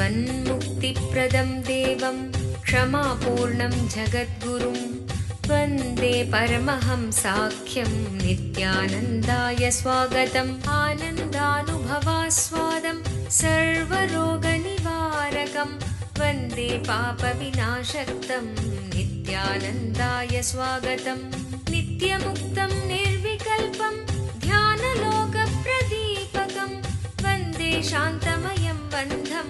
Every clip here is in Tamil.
जीवन्मुक्तिप्रदं देवं क्षमापूर्णं जगद्गुरुं वन्दे परमहंसाख्यं नित्यानन्दाय स्वागतम् आनन्दानुभवास्वादं सर्वरोगनिवारकं वन्दे पापविनाशक्तं नित्यानन्दाय स्वागतं नित्यमुक्तं निर्विकल्पं ध्यानलोकप्रदीपकं वन्दे शान्तमयं बन्धं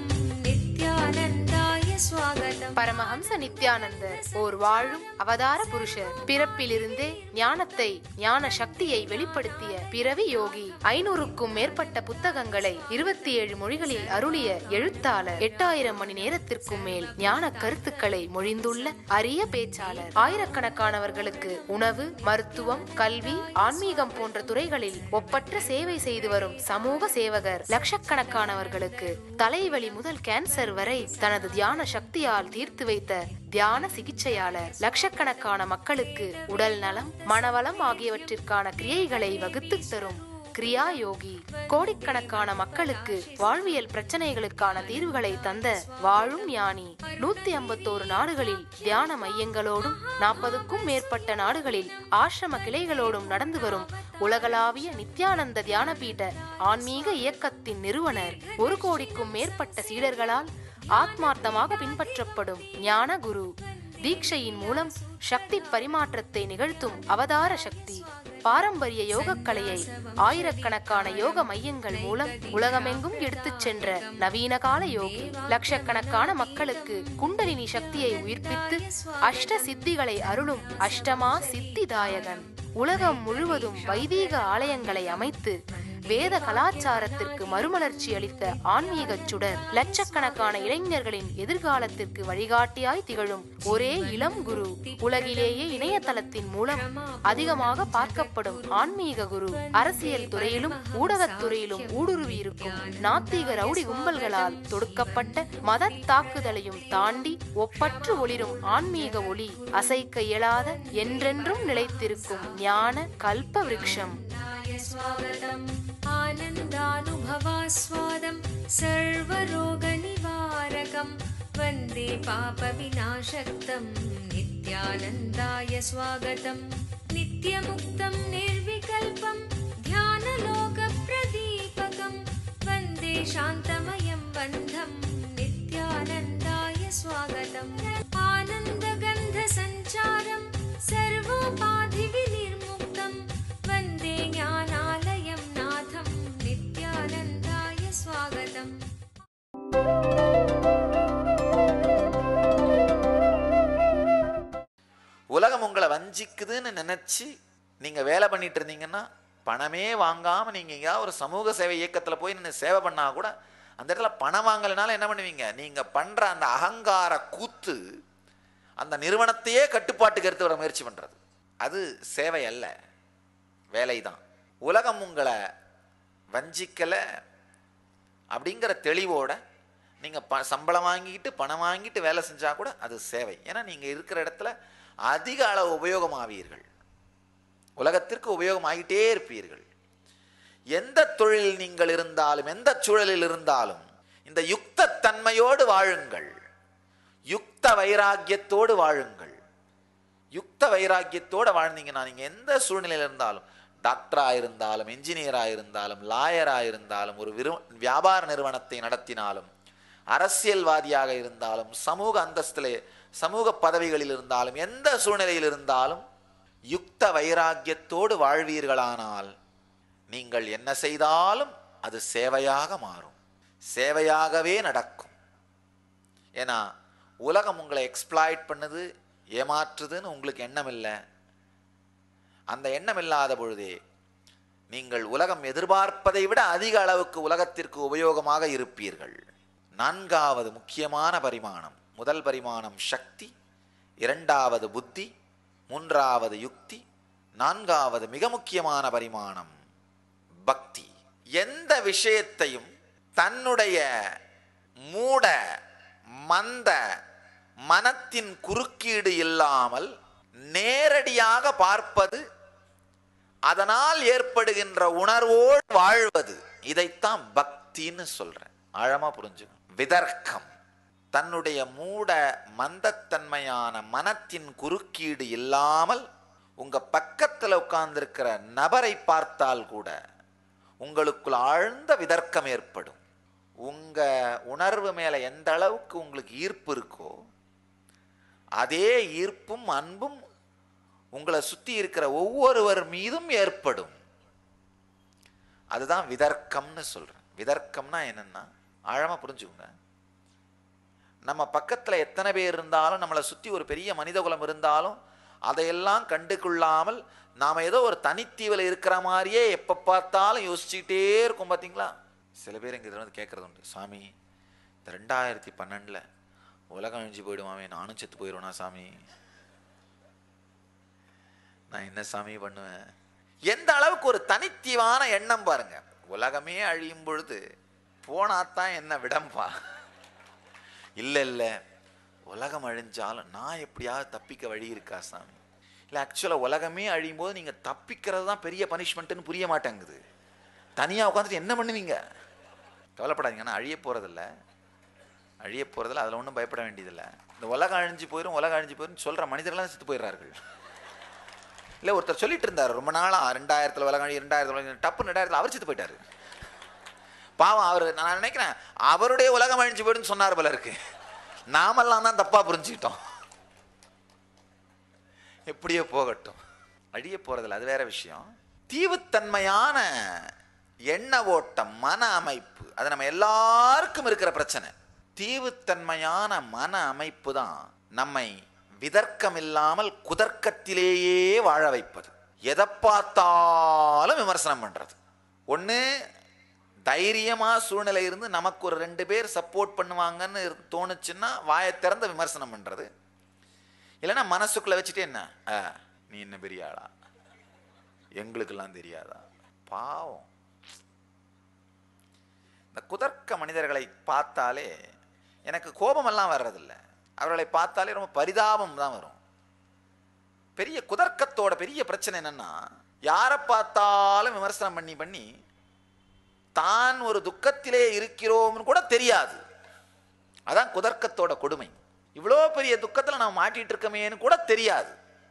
नित्यानन्दाय स्वागतम् பரமஹம்ச நித்யானந்தர் ஓர் வாழும் அவதார புருஷர் பிறப்பிலிருந்தே ஞானத்தை ஞான சக்தியை வெளிப்படுத்திய பிறவி யோகி ஐநூறுக்கும் மேற்பட்ட புத்தகங்களை இருபத்தி ஏழு மொழிகளில் அருளிய எழுத்தாளர் எட்டாயிரம் மணி நேரத்திற்கும் மேல் ஞான கருத்துக்களை மொழிந்துள்ள அரிய பேச்சாளர் ஆயிரக்கணக்கானவர்களுக்கு உணவு மருத்துவம் கல்வி ஆன்மீகம் போன்ற துறைகளில் ஒப்பற்ற சேவை செய்து வரும் சமூக சேவகர் லட்சக்கணக்கானவர்களுக்கு தலைவலி முதல் கேன்சர் வரை தனது தியான சக்தியால் தீர்த்து வைத்த தியான சிகிச்சையாளர் லட்சக்கணக்கான மக்களுக்கு உடல் நலம் மனவளம் ஆகியவற்றிற்கான கிரியைகளை வகுத்துத் தரும் கிரியா யோகி கோடிக்கணக்கான மக்களுக்கு வாழ்வியல் பிரச்சனைகளுக்கான தீர்வுகளை தந்த வாழும் ஞானி நூத்தி ஐம்பத்தோரு நாடுகளில் தியான மையங்களோடும் நாற்பதுக்கும் மேற்பட்ட நாடுகளில் ஆசிரம கிளைகளோடும் நடந்து வரும் உலகளாவிய நித்யானந்த தியானபீட ஆன்மீக இயக்கத்தின் நிறுவனர் ஒரு கோடிக்கும் மேற்பட்ட சீடர்களால் ஆத்மார்த்தமாக பின்பற்றப்படும் ஞான குரு தீட்சையின் மூலம் சக்தி பரிமாற்றத்தை நிகழ்த்தும் அவதார சக்தி பாரம்பரிய யோகக்கலையை ஆயிரக்கணக்கான யோக மையங்கள் மூலம் உலகமெங்கும் எடுத்துச் சென்ற நவீன கால யோகி லட்சக்கணக்கான மக்களுக்கு குண்டலினி சக்தியை உயிர்ப்பித்து அஷ்ட சித்திகளை அருளும் அஷ்டமா சித்திதாயகன் உலகம் முழுவதும் வைதீக ஆலயங்களை அமைத்து வேத கலாச்சாரத்திற்கு மறுமலர்ச்சி அளித்த ஆன்மீக சுடர் லட்சக்கணக்கான இளைஞர்களின் எதிர்காலத்திற்கு வழிகாட்டியாய் திகழும் ஒரே இளம் குரு உலகிலேயே இணையதளத்தின் மூலம் அதிகமாக பார்க்கப்படும் ஆன்மீக குரு அரசியல் துறையிலும் ஊடகத் துறையிலும் ஊடுருவி இருக்கும் நாத்திக ரவுடி கும்பல்களால் தொடுக்கப்பட்ட மத தாக்குதலையும் தாண்டி ஒப்பற்று ஒளிரும் ஆன்மீக ஒளி அசைக்க இயலாத என்றென்றும் நிலைத்திருக்கும் ஞான கல்ப விருட்சம் स्वागतम् आनन्दानुभवास्वादं सर्वरोगनिवारकं वन्दे पापविनाशक्तं नित्यानन्दाय स्वागतं नित्यमुक्तं निर्विकल्पं ध्यानलोकप्रदीपकं वन्दे शान्तमयं बन्धं नित्यानन्दाय स्वागतम् आनन्दगन्धसञ्चारं सर्वोपाधिविनिर्मुक्तं वन्दे ज्ञानालयं नाथं नित्यानन्दाय स्वागतम् உலகம் உங்களை வஞ்சிக்குதுன்னு நினச்சி நீங்கள் வேலை பண்ணிட்டு இருந்தீங்கன்னா பணமே வாங்காமல் நீங்கள் எங்கேயாவது ஒரு சமூக சேவை இயக்கத்தில் போய் நின்று சேவை பண்ணால் கூட அந்த இடத்துல பணம் வாங்கலைனாலும் என்ன பண்ணுவீங்க நீங்கள் பண்ணுற அந்த அகங்கார கூத்து அந்த நிறுவனத்தையே கட்டுப்பாட்டுக்கு எடுத்து வர முயற்சி பண்ணுறது அது சேவை அல்ல வேலை தான் உலகம் உங்களை வஞ்சிக்கலை அப்படிங்கிற தெளிவோட நீங்கள் ப சம்பளம் வாங்கிட்டு பணம் வாங்கிட்டு வேலை செஞ்சால் கூட அது சேவை ஏன்னா நீங்கள் இருக்கிற இடத்துல அதிக அளவு உபயோகமாவீர்கள் உலகத்திற்கு உபயோகமாகிட்டே இருப்பீர்கள் எந்த தொழிலில் நீங்கள் இருந்தாலும் எந்த சூழலில் இருந்தாலும் இந்த யுக்த தன்மையோடு வாழுங்கள் யுக்த வைராக்கியத்தோடு வாழுங்கள் யுக்த வைராக்கியத்தோடு வாழ்ந்தீங்கன்னா நீங்கள் எந்த சூழ்நிலையில் இருந்தாலும் டாக்டராக இருந்தாலும் என்ஜினியராக இருந்தாலும் லாயராக இருந்தாலும் ஒரு விரு வியாபார நிறுவனத்தை நடத்தினாலும் அரசியல்வாதியாக இருந்தாலும் சமூக அந்தஸ்திலே சமூக பதவிகளில் இருந்தாலும் எந்த சூழ்நிலையில் இருந்தாலும் யுக்த வைராக்கியத்தோடு வாழ்வீர்களானால் நீங்கள் என்ன செய்தாலும் அது சேவையாக மாறும் சேவையாகவே நடக்கும் ஏன்னா உலகம் உங்களை எக்ஸ்ப்ளாய்ட் பண்ணுது ஏமாற்றுதுன்னு உங்களுக்கு எண்ணம் இல்லை அந்த எண்ணம் இல்லாத பொழுதே நீங்கள் உலகம் எதிர்பார்ப்பதை விட அதிக அளவுக்கு உலகத்திற்கு உபயோகமாக இருப்பீர்கள் நான்காவது முக்கியமான பரிமாணம் முதல் பரிமாணம் சக்தி இரண்டாவது புத்தி மூன்றாவது யுக்தி நான்காவது மிக முக்கியமான பரிமாணம் பக்தி எந்த விஷயத்தையும் தன்னுடைய மூட மந்த மனத்தின் குறுக்கீடு இல்லாமல் நேரடியாக பார்ப்பது அதனால் ஏற்படுகின்ற உணர்வோடு வாழ்வது இதைத்தான் பக்தின்னு சொல்றேன் ஆழமா புரிஞ்சுக்கணும் விதர்க்கம் தன்னுடைய மூட மந்தத்தன்மையான மனத்தின் குறுக்கீடு இல்லாமல் உங்க பக்கத்தில் உட்கார்ந்திருக்கிற நபரை பார்த்தால் கூட உங்களுக்குள் ஆழ்ந்த விதர்க்கம் ஏற்படும் உங்க உணர்வு மேல எந்த அளவுக்கு உங்களுக்கு ஈர்ப்பு இருக்கோ அதே ஈர்ப்பும் அன்பும் உங்களை சுத்தி இருக்கிற ஒவ்வொருவர் மீதும் ஏற்படும் அதுதான் விதர்க்கம்னு சொல்றேன் விதர்க்கம்னா என்னன்னா ஆழமா புரிஞ்சுக்கோங்க நம்ம பக்கத்துல எத்தனை பேர் இருந்தாலும் நம்மளை சுத்தி ஒரு பெரிய மனிதகுலம் இருந்தாலும் அதையெல்லாம் கண்டுகொள்ளாமல் நாம ஏதோ ஒரு தனித்தீவில் இருக்கிற மாதிரியே எப்ப பார்த்தாலும் யோசிச்சுக்கிட்டே இருக்கும் பாத்தீங்களா சில பேர் இங்க வந்து கேட்கறது உண்டு சாமி இந்த ரெண்டாயிரத்தி பன்னெண்டுல உலகம் அழிஞ்சு போயிடுவாமே நானும் செத்து போயிடுவேனா சாமி நான் என்ன சாமி பண்ணுவேன் எந்த அளவுக்கு ஒரு தனித்தீவான எண்ணம் பாருங்க உலகமே அழியும் பொழுது போனாதான் என்ன விடம்பா இல்லை இல்லை உலகம் அழிஞ்சாலும் நான் எப்படியாவது தப்பிக்க வழி இருக்கா சாமி இல்லை ஆக்சுவலாக உலகமே அழியும் போது நீங்கள் தப்பிக்கிறது தான் பெரிய பனிஷ்மெண்ட்டுன்னு புரிய மாட்டேங்குது தனியாக உட்காந்துட்டு என்ன பண்ணுவீங்க கவலைப்படாதீங்க நான் அழிய போகிறதில்ல அழிய போகிறதில்ல அதில் ஒன்றும் பயப்பட வேண்டியதில்லை இந்த உலகம் அழிஞ்சு போயிடும் உலகம் அழிஞ்சு போயிடும் சொல்கிற மனிதர்கள்லாம் செத்து போயிடுறார்கள் இல்லை ஒருத்தர் சொல்லிட்டு இருந்தார் ரொம்ப நாளாக ரெண்டாயிரத்தில் உலகம் அழி ரெண்டாயிரத்தில் உலகம் டப்பு ரெண்டாயிரத்தில் அவர் செத்து போயிட்டாரு பாவம் அவர் நான் நினைக்கிறேன் அவருடைய உலகம் அழிஞ்சு போயிடுன்னு சொன்னார் போல இருக்கு நாமெல்லாம் தான் தப்பா புரிஞ்சுக்கிட்டோம் எப்படியோ போகட்டும் அழிய போறதில்ல அது வேற விஷயம் தீவுத்தன்மையான எண்ண ஓட்டம் மன அமைப்பு அது நம்ம எல்லாருக்கும் இருக்கிற பிரச்சனை தீவுத்தன்மையான மன அமைப்பு தான் நம்மை விதர்க்கம் இல்லாமல் குதர்க்கத்திலேயே வாழ வைப்பது எதை பார்த்தாலும் விமர்சனம் பண்றது ஒன்று தைரியமா சூழ்நிலை இருந்து நமக்கு ஒரு ரெண்டு பேர் சப்போர்ட் பண்ணுவாங்கன்னு இரு- தோணுச்சுன்னா வாயை திறந்த விமர்சனம் பண்றது இல்லைன்னா மனசுக்குள்ள வச்சுட்டு என்ன ஆ, நீ என்ன பெரிய ஆளா எங்களுக்கெல்லாம் தெரியாதா பாவம் இந்த குதர்க்க மனிதர்களை பார்த்தாலே எனக்கு கோபமெல்லாம் வர்றதில்ல அவர்களை பார்த்தாலே ரொம்ப பரிதாபம் தான் வரும் பெரிய குதர்க்கத்தோட பெரிய பிரச்சனை என்னன்னா யாரை பார்த்தாலும் விமர்சனம் பண்ணி பண்ணி தான் ஒரு துக்கத்திலே இருக்கிறோம்னு கூட தெரியாது அதான் குதர்க்கத்தோட கொடுமை இவ்வளோ பெரிய துக்கத்தில் நாம் மாட்டிட்டு இருக்கமேன்னு கூட தெரியாது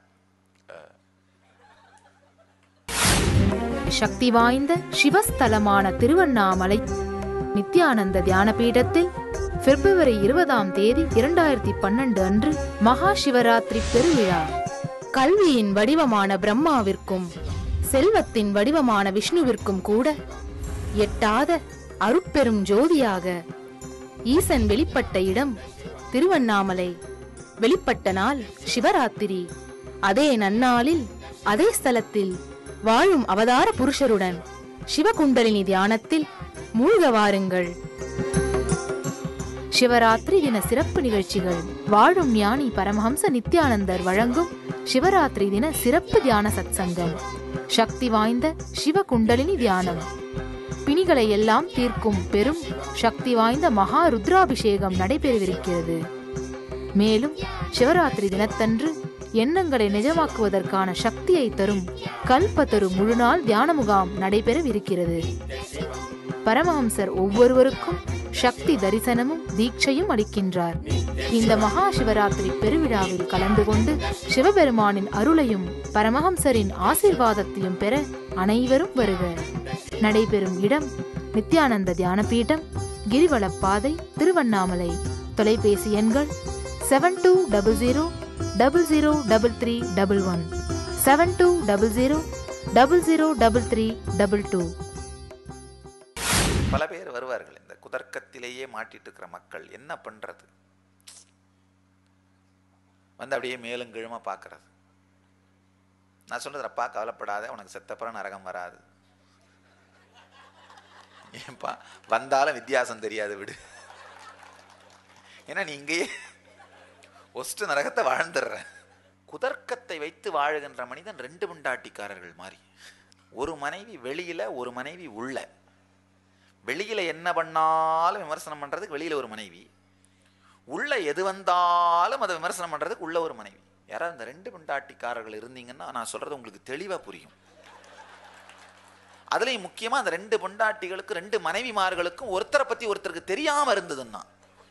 சக்தி வாய்ந்த சிவஸ்தலமான திருவண்ணாமலை நித்யானந்த தியான பீடத்தில் பிப்ரவரி இருபதாம் தேதி இரண்டாயிரத்தி பன்னெண்டு அன்று மகா சிவராத்திரி பெருவிழா கல்வியின் வடிவமான பிரம்மாவிற்கும் செல்வத்தின் வடிவமான விஷ்ணுவிற்கும் கூட எட்டாத அருட்பெரும் ஜோதியாக ஈசன் வெளிப்பட்ட இடம் திருவண்ணாமலை வெளிப்பட்ட நாள் சிவராத்திரி அதே நன்னாளில் அதே ஸ்தலத்தில் வாழும் அவதார புருஷருடன் சிவகுண்டலினி தியானத்தில் மூழ்க வாருங்கள் சிவராத்திரி தின சிறப்பு நிகழ்ச்சிகள் வாழும் ஞானி பரமஹம்ச நித்யானந்தர் வழங்கும் சிவராத்திரி தின சிறப்பு தியான சத்சங்கம் சக்தி வாய்ந்த சிவகுண்டலினி தியானம் பிணிகளை எல்லாம் தீர்க்கும் பெரும் சக்தி வாய்ந்த மகா ருத்ராபிஷேகம் நடைபெறவிருக்கிறது மேலும் சிவராத்திரி தினத்தன்று எண்ணங்களை நிஜமாக்குவதற்கான சக்தியை தரும் கல்பத்தரு முழுநாள் தியான முகாம் நடைபெறவிருக்கிறது பரமஹம்சர் ஒவ்வொருவருக்கும் சக்தி தரிசனமும் தீட்சையும் அளிக்கின்றார் இந்த மகா சிவராத்திரி பெருவிழாவில் கலந்து கொண்டு சிவபெருமானின் அருளையும் பரமஹம்சரின் ஆசீர்வாதத்தையும் பெற அனைவரும் வருக நடைபெறும் இடம் நித்யானந்த தியானபீடம் கிரிவலப்பாதை திருவண்ணாமலை தொலைபேசி எண்கள் seven two double zero double zero double three double one seven two double zero double zero double three double two பல பேர் வருவார்கள் இந்த குதர்க்கத்திலேயே மாட்டிட்டு இருக்கிற மக்கள் என்ன பண்றது வந்து அப்படியே மேலும் கீழுமா பார்க்கறது நான் சொல்றது அப்பா கவலைப்படாத உனக்கு செத்தப்புறம் நரகம் வராது ஏன்பா வந்தாலும் வித்தியாசம் தெரியாது விடு ஏன்னா நீ இங்கேயே ஒஸ்ட் நரகத்தை வாழ்ந்துடுற குதர்க்கத்தை வைத்து வாழுகின்ற மனிதன் ரெண்டு முண்டாட்டிக்காரர்கள் மாதிரி ஒரு மனைவி வெளியில ஒரு மனைவி உள்ள வெளியில என்ன பண்ணாலும் விமர்சனம் பண்றதுக்கு வெளியில ஒரு மனைவி உள்ள எது வந்தாலும் அதை விமர்சனம் பண்றதுக்கு உள்ள ஒரு மனைவி யாராவது இந்த ரெண்டு முண்டாட்டிக்காரர்கள் இருந்தீங்கன்னா நான் சொல்றது உங்களுக்கு தெளிவா புரியும் அதுலயும் முக்கியமா அந்த ரெண்டு பொண்டாட்டிகளுக்கும் ரெண்டு மனைவிமார்களுக்கும் ஒருத்தரை பத்தி ஒருத்தருக்கு தெரியாம இருந்ததுன்னா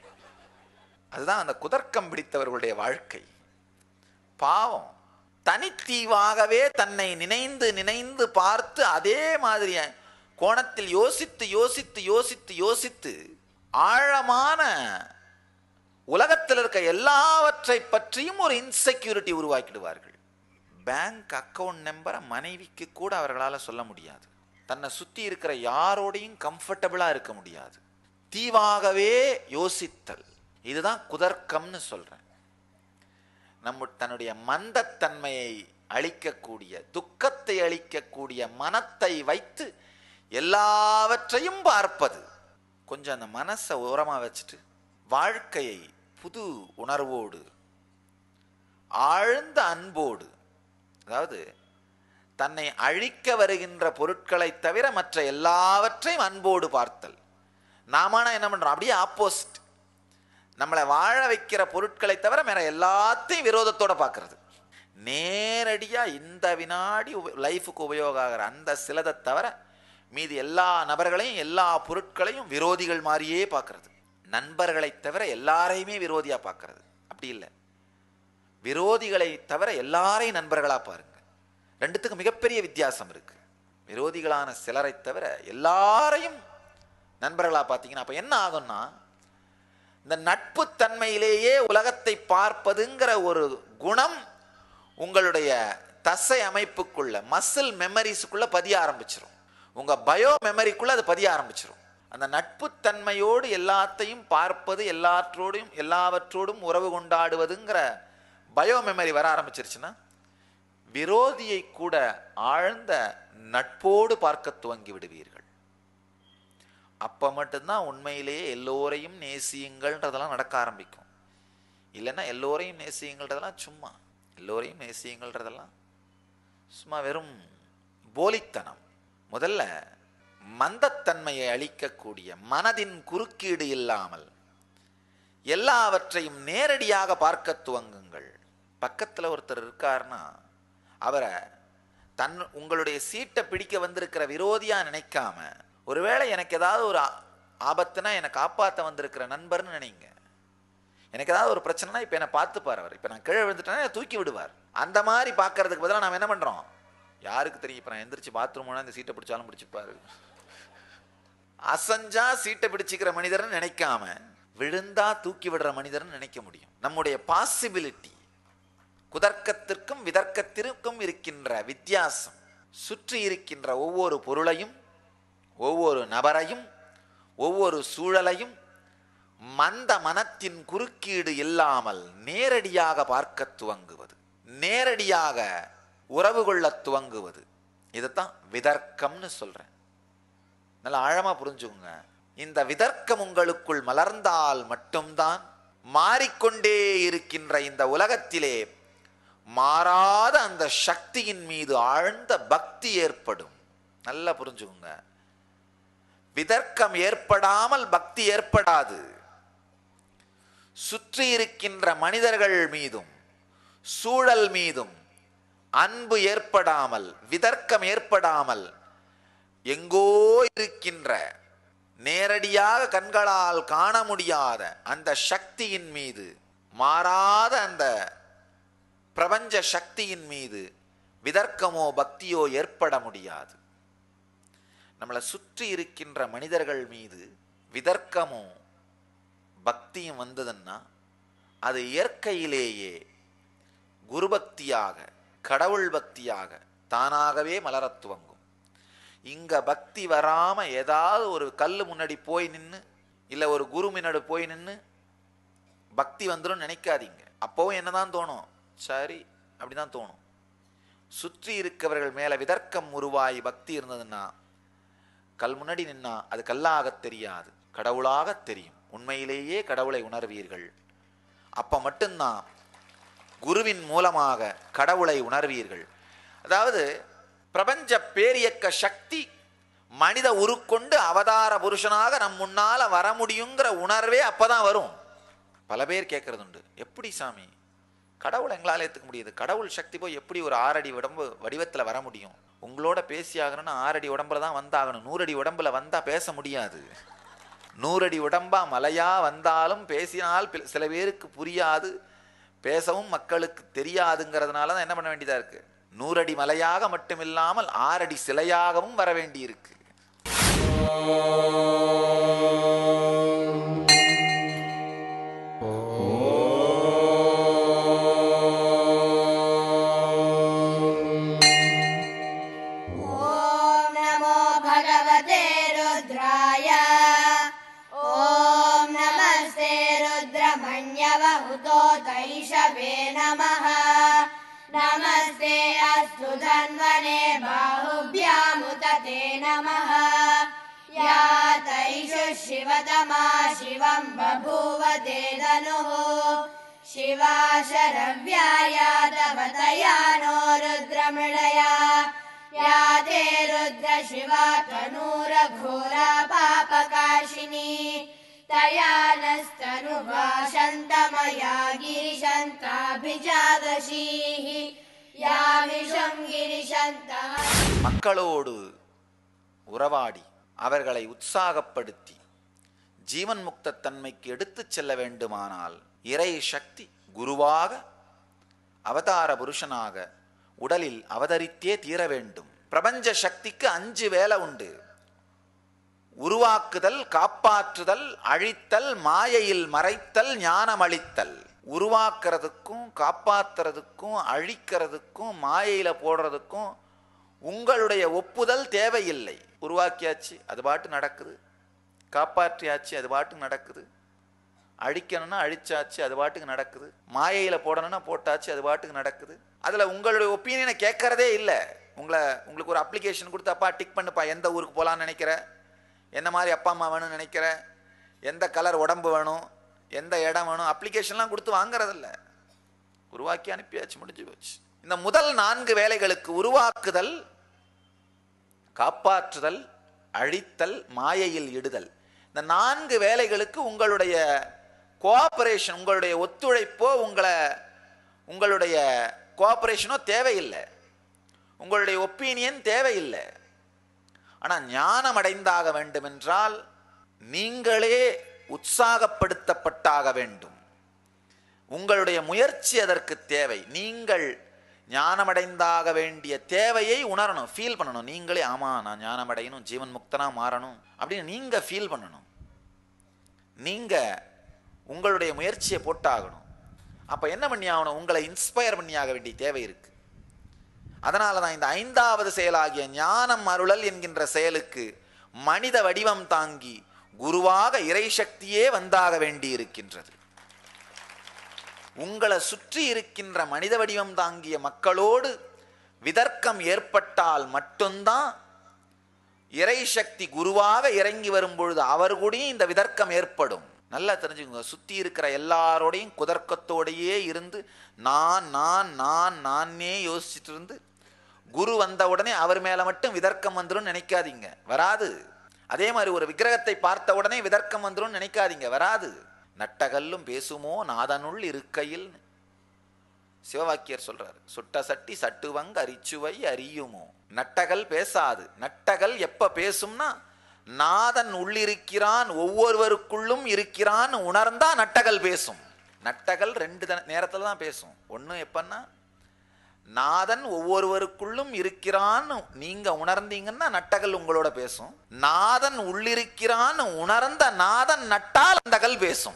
அதுதான் அந்த குதர்க்கம் பிடித்தவர்களுடைய வாழ்க்கை பாவம் தனித்தீவாகவே தன்னை நினைந்து நினைந்து பார்த்து அதே மாதிரி கோணத்தில் யோசித்து யோசித்து யோசித்து யோசித்து ஆழமான உலகத்தில் இருக்க எல்லாவற்றை பற்றியும் ஒரு இன்செக்யூரிட்டி உருவாக்கிடுவார்கள் பேங்க் அக்கவுண்ட் நம்பரை மனைவிக்கு கூட அவர்களால் சொல்ல முடியாது தன்னை சுற்றி இருக்கிற யாரோடையும் கம்ஃபர்டபுளாக இருக்க முடியாது தீவாகவே யோசித்தல் இதுதான் குதர்க்கம்னு சொல்கிறேன் நம்ம தன்னுடைய மந்தத்தன்மையை அழிக்கக்கூடிய துக்கத்தை அழிக்கக்கூடிய மனத்தை வைத்து எல்லாவற்றையும் பார்ப்பது கொஞ்சம் அந்த மனசை ஓரமாக வச்சுட்டு வாழ்க்கையை புது உணர்வோடு ஆழ்ந்த அன்போடு அதாவது தன்னை அழிக்க வருகின்ற பொருட்களை தவிர மற்ற எல்லாவற்றையும் அன்போடு பார்த்தல் நாம என்ன பண்றோம் அப்படியே ஆப்போசிட் நம்மளை வாழ வைக்கிற பொருட்களை தவிர வேற எல்லாத்தையும் விரோதத்தோட பார்க்கறது நேரடியா இந்த வினாடி லைஃபுக்கு உபயோகம் ஆகிற அந்த சிலதை தவிர மீதி எல்லா நபர்களையும் எல்லா பொருட்களையும் விரோதிகள் மாதிரியே பார்க்கறது நண்பர்களை தவிர எல்லாரையுமே விரோதியா பார்க்கறது அப்படி இல்லை விரோதிகளை தவிர எல்லாரையும் நண்பர்களா பாருங்க ரெண்டுத்துக்கும் மிகப்பெரிய வித்தியாசம் இருக்கு விரோதிகளான சிலரை தவிர எல்லாரையும் நண்பர்களா பார்த்தீங்கன்னா அப்ப என்ன ஆகும்னா இந்த நட்பு தன்மையிலேயே உலகத்தை பார்ப்பதுங்கிற ஒரு குணம் உங்களுடைய தசை அமைப்புக்குள்ள மசில் மெமரிஸுக்குள்ள பதிய ஆரம்பிச்சிரும் உங்க பயோ மெமரிக்குள்ள அது பதிய ஆரம்பிச்சிரும் அந்த நட்பு தன்மையோடு எல்லாத்தையும் பார்ப்பது எல்லாற்றோடும் எல்லாவற்றோடும் உறவு கொண்டாடுவதுங்கிற பயோ மெமரி வர ஆரம்பிச்சிருச்சுன்னா விரோதியை கூட ஆழ்ந்த நட்போடு பார்க்க துவங்கி விடுவீர்கள் அப்போ மட்டும்தான் உண்மையிலேயே எல்லோரையும் நேசியுங்கள்ன்றதெல்லாம் நடக்க ஆரம்பிக்கும் இல்லைன்னா எல்லோரையும் நேசியுங்கள்ன்றதெல்லாம் சும்மா எல்லோரையும் நேசியுங்கள்ன்றதெல்லாம் சும்மா வெறும் போலித்தனம் முதல்ல மந்தத்தன்மையை அளிக்கக்கூடிய மனதின் குறுக்கீடு இல்லாமல் எல்லாவற்றையும் நேரடியாக பார்க்க துவங்குங்கள் பக்கத்தில் ஒருத்தர் இருக்காருன்னா அவரை தன் உங்களுடைய சீட்டை பிடிக்க வந்திருக்கிற விரோதியா நினைக்காம ஒருவேளை எனக்கு ஏதாவது ஒரு ஆ- ஆபத்துனா என்னை காப்பாற்ற வந்திருக்கிற நண்பர்னு நினைங்க எனக்கு ஏதாவது ஒரு பிரச்சனைனா இப்போ என்னை பார்த்துப்பார் அவர் இப்போ நான் கீழே விழுந்துட்டேன்னா என்னை தூக்கி விடுவார் அந்த மாதிரி பார்க்கறதுக்கு பதிலாக நாம் என்ன பண்ணுறோம் யாருக்கு தெரியும் இப்போ நான் எந்திரிச்சு பாத்ரூம் போனால் இந்த சீட்டை பிடிச்சாலும் பிடிச்சிப்பாரு அசஞ்சா சீட்டை பிடிச்சிக்கிற மனிதர்னு நினைக்காம விழுந்தா தூக்கி விடுற மனிதர்னு நினைக்க முடியும் நம்முடைய பாசிபிலிட்டி குதர்க்கத்திற்கும் விதர்க்கத்திற்கும் இருக்கின்ற வித்தியாசம் சுற்றி இருக்கின்ற ஒவ்வொரு பொருளையும் ஒவ்வொரு நபரையும் ஒவ்வொரு சூழலையும் மந்த மனத்தின் குறுக்கீடு இல்லாமல் நேரடியாக பார்க்க துவங்குவது நேரடியாக உறவு கொள்ள துவங்குவது இதைத்தான் விதர்க்கம்னு சொல்றேன் நல்லா ஆழமா புரிஞ்சுக்குங்க இந்த விதர்க்கம் உங்களுக்குள் மலர்ந்தால் மட்டும்தான் மாறிக்கொண்டே இருக்கின்ற இந்த உலகத்திலே மாறாத அந்த சக்தியின் மீது ஆழ்ந்த பக்தி ஏற்படும் நல்லா புரிஞ்சுக்குங்க விதர்க்கம் ஏற்படாமல் பக்தி ஏற்படாது சுற்றி இருக்கின்ற மனிதர்கள் மீதும் சூழல் மீதும் அன்பு ஏற்படாமல் விதர்க்கம் ஏற்படாமல் எங்கோ இருக்கின்ற நேரடியாக கண்களால் காண முடியாத அந்த சக்தியின் மீது மாறாத அந்த பிரபஞ்ச சக்தியின் மீது விதர்க்கமோ பக்தியோ ஏற்பட முடியாது நம்மளை சுற்றி இருக்கின்ற மனிதர்கள் மீது விதர்க்கமோ பக்தியும் வந்ததுன்னா அது இயற்கையிலேயே குரு பக்தியாக கடவுள் பக்தியாக தானாகவே மலரத் துவங்கும் இங்க பக்தி வராம ஏதாவது ஒரு கல்லு முன்னாடி போய் நின்று இல்ல ஒரு குரு முன்னாடி போய் நின்று பக்தி வந்துடும் நினைக்காதீங்க அப்பவும் என்னதான் தோணும் சரி அப்படிதான் தோணும் சுற்றி இருக்கவர்கள் மேல விதர்க்கம் உருவாகி பக்தி இருந்ததுன்னா கல் முன்னாடி நின்னா அது கல்லாக தெரியாது கடவுளாக தெரியும் உண்மையிலேயே கடவுளை உணர்வீர்கள் அப்ப மட்டும்தான் குருவின் மூலமாக கடவுளை உணர்வீர்கள் அதாவது பிரபஞ்ச பேரியக்க சக்தி மனித உருக்கொண்டு அவதார புருஷனாக நம் முன்னால வர முடியுங்கிற உணர்வே அப்பதான் வரும் பல பேர் கேட்கறது உண்டு எப்படி சாமி கடவுளை எங்களால் ஏற்றுக்க முடியுது கடவுள் சக்தி போய் எப்படி ஒரு ஆறடி உடம்பு வடிவத்தில் வர முடியும் உங்களோட பேசி ஆகணும்னா ஆறடி உடம்புல தான் வந்தாகணும் நூறடி உடம்புல வந்தால் பேச முடியாது நூறடி உடம்பா மலையா வந்தாலும் பேசினால் பில- சில பேருக்கு புரியாது பேசவும் மக்களுக்கு தெரியாதுங்கிறதுனால தான் என்ன பண்ண வேண்டியதா இருக்கு நூறடி மலையாக மட்டுமில்லாமல் ஆறடி சிலையாகவும் வர வேண்டியிருக்கு ॐ नमो भगवते रुद्राय ॐ नमस्ते रुद्रमण्यवहुतो तैषवे नमः नमस्ते अस्तु धन्वने बाहुभ्यामुत ते नमः या तैषु शिवतमा शिवं बभूव ते धनुः शिवा शरव्याया तव तया नो रुद्रमृडया या ते रुद्र शिवा तनूरघोरा पापकाशिनी तया नस्तनुभाषन्तमया गिरिशन्ताभिजादशीः या विषं गिरिशन्तः மக்களோடு உறவாடி அவர்களை உற்சாகப்படுத்தி ஜீவன் முக்த தன்மைக்கு எடுத்துச் செல்ல வேண்டுமானால் இறை சக்தி குருவாக அவதார புருஷனாக உடலில் அவதரித்தே தீர வேண்டும் பிரபஞ்ச சக்திக்கு அஞ்சு வேலை உண்டு உருவாக்குதல் காப்பாற்றுதல் அழித்தல் மாயையில் மறைத்தல் ஞானமளித்தல் உருவாக்குறதுக்கும் காப்பாத்துறதுக்கும் அழிக்கிறதுக்கும் மாயையில போடுறதுக்கும் உங்களுடைய ஒப்புதல் தேவையில்லை உருவாக்கியாச்சு அது பாட்டு நடக்குது காப்பாற்றியாச்சு அது பாட்டு நடக்குது அழிக்கணும்னா அழிச்சாச்சு அது பாட்டுக்கு நடக்குது மாயையில போடணும்னா போட்டாச்சு அது பாட்டுக்கு நடக்குது அதுல உங்களுடைய ஒப்பீனியனை கேட்கறதே இல்லை உங்களை உங்களுக்கு ஒரு அப்ளிகேஷன் கொடுத்து அப்பா டிக் பண்ணுப்பா எந்த ஊருக்கு போகலான்னு நினைக்கிற என்ன மாதிரி அப்பா அம்மா வேணும்னு நினைக்கிற எந்த கலர் உடம்பு வேணும் எந்த இடம் வேணும் அப்ளிகேஷன்லாம் கொடுத்து வாங்குறதில்ல உருவாக்கி அனுப்பியாச்சு முடிஞ்சு போச்சு இந்த முதல் நான்கு வேலைகளுக்கு உருவாக்குதல் காப்பாற்றுதல் அழித்தல் மாயையில் இடுதல் இந்த நான்கு வேலைகளுக்கு உங்களுடைய கோஆபரேஷன் உங்களுடைய ஒத்துழைப்போ உங்களை உங்களுடைய கோஆபரேஷனோ தேவையில்லை உங்களுடைய ஒப்பீனியன் தேவையில்லை ஆனால் ஞானம் அடைந்தாக வேண்டுமென்றால் நீங்களே உற்சாகப்படுத்தப்பட்டாக வேண்டும் உங்களுடைய முயற்சி அதற்கு தேவை நீங்கள் ஞானமடைந்தாக வேண்டிய தேவையை உணரணும் ஃபீல் பண்ணணும் நீங்களே ஆமா நான் ஞானமடையணும் ஜீவன் முக்தனா மாறணும் அப்படின்னு நீங்க ஃபீல் பண்ணணும் நீங்க உங்களுடைய முயற்சியை போட்டாகணும் அப்ப என்ன பண்ணி ஆகணும் உங்களை இன்ஸ்பயர் பண்ணி ஆக வேண்டிய தேவை இருக்கு அதனால தான் இந்த ஐந்தாவது செயலாகிய ஞானம் அருளல் என்கின்ற செயலுக்கு மனித வடிவம் தாங்கி குருவாக இறைசக்தியே வந்தாக வேண்டி இருக்கின்றது உங்களை சுற்றி இருக்கின்ற மனித வடிவம் தாங்கிய மக்களோடு விதர்க்கம் ஏற்பட்டால் மட்டும்தான் இறைசக்தி குருவாக இறங்கி வரும்பொழுது அவர் கூடயும் இந்த விதர்க்கம் ஏற்படும் நல்லா தெரிஞ்சுக்கோங்க சுத்தி இருக்கிற எல்லாரோடையும் குதர்க்கத்தோடையே இருந்து நான் நான் நான் நானே யோசிச்சுட்டு இருந்து குரு வந்த உடனே அவர் மேல மட்டும் விதர்க்கம் வந்துடும் நினைக்காதீங்க வராது அதே மாதிரி ஒரு விக்கிரகத்தை பார்த்த உடனே விதர்க்கம் வந்துடும் நினைக்காதீங்க வராது நட்டகல்லும் பேசுமோ நாதனுள் இருக்கையில் சிவவாக்கியர் சொல்றாரு சுட்ட சட்டி சட்டுவங்க அரிச்சுவை அறியுமோ நட்டகல் பேசாது நட்டகல் எப்ப பேசும்னா நாதன் உள்ளிருக்கிறான் ஒவ்வொருவருக்குள்ளும் இருக்கிறான் உணர்ந்தா நட்டகல் பேசும் நட்டகல் ரெண்டு த- நேரத்துல தான் பேசும் ஒண்ணு எப்பன்னா நாதன் ஒவ்வொருவருக்குள்ளும் இருக்கிறான்னு நீங்க உணர்ந்தீங்கன்னா நட்டகல் உங்களோட பேசும் நாதன் உள்ளிருக்கிறான்னு உணர்ந்த நாதன் நட்டால் அந்த கல் பேசும்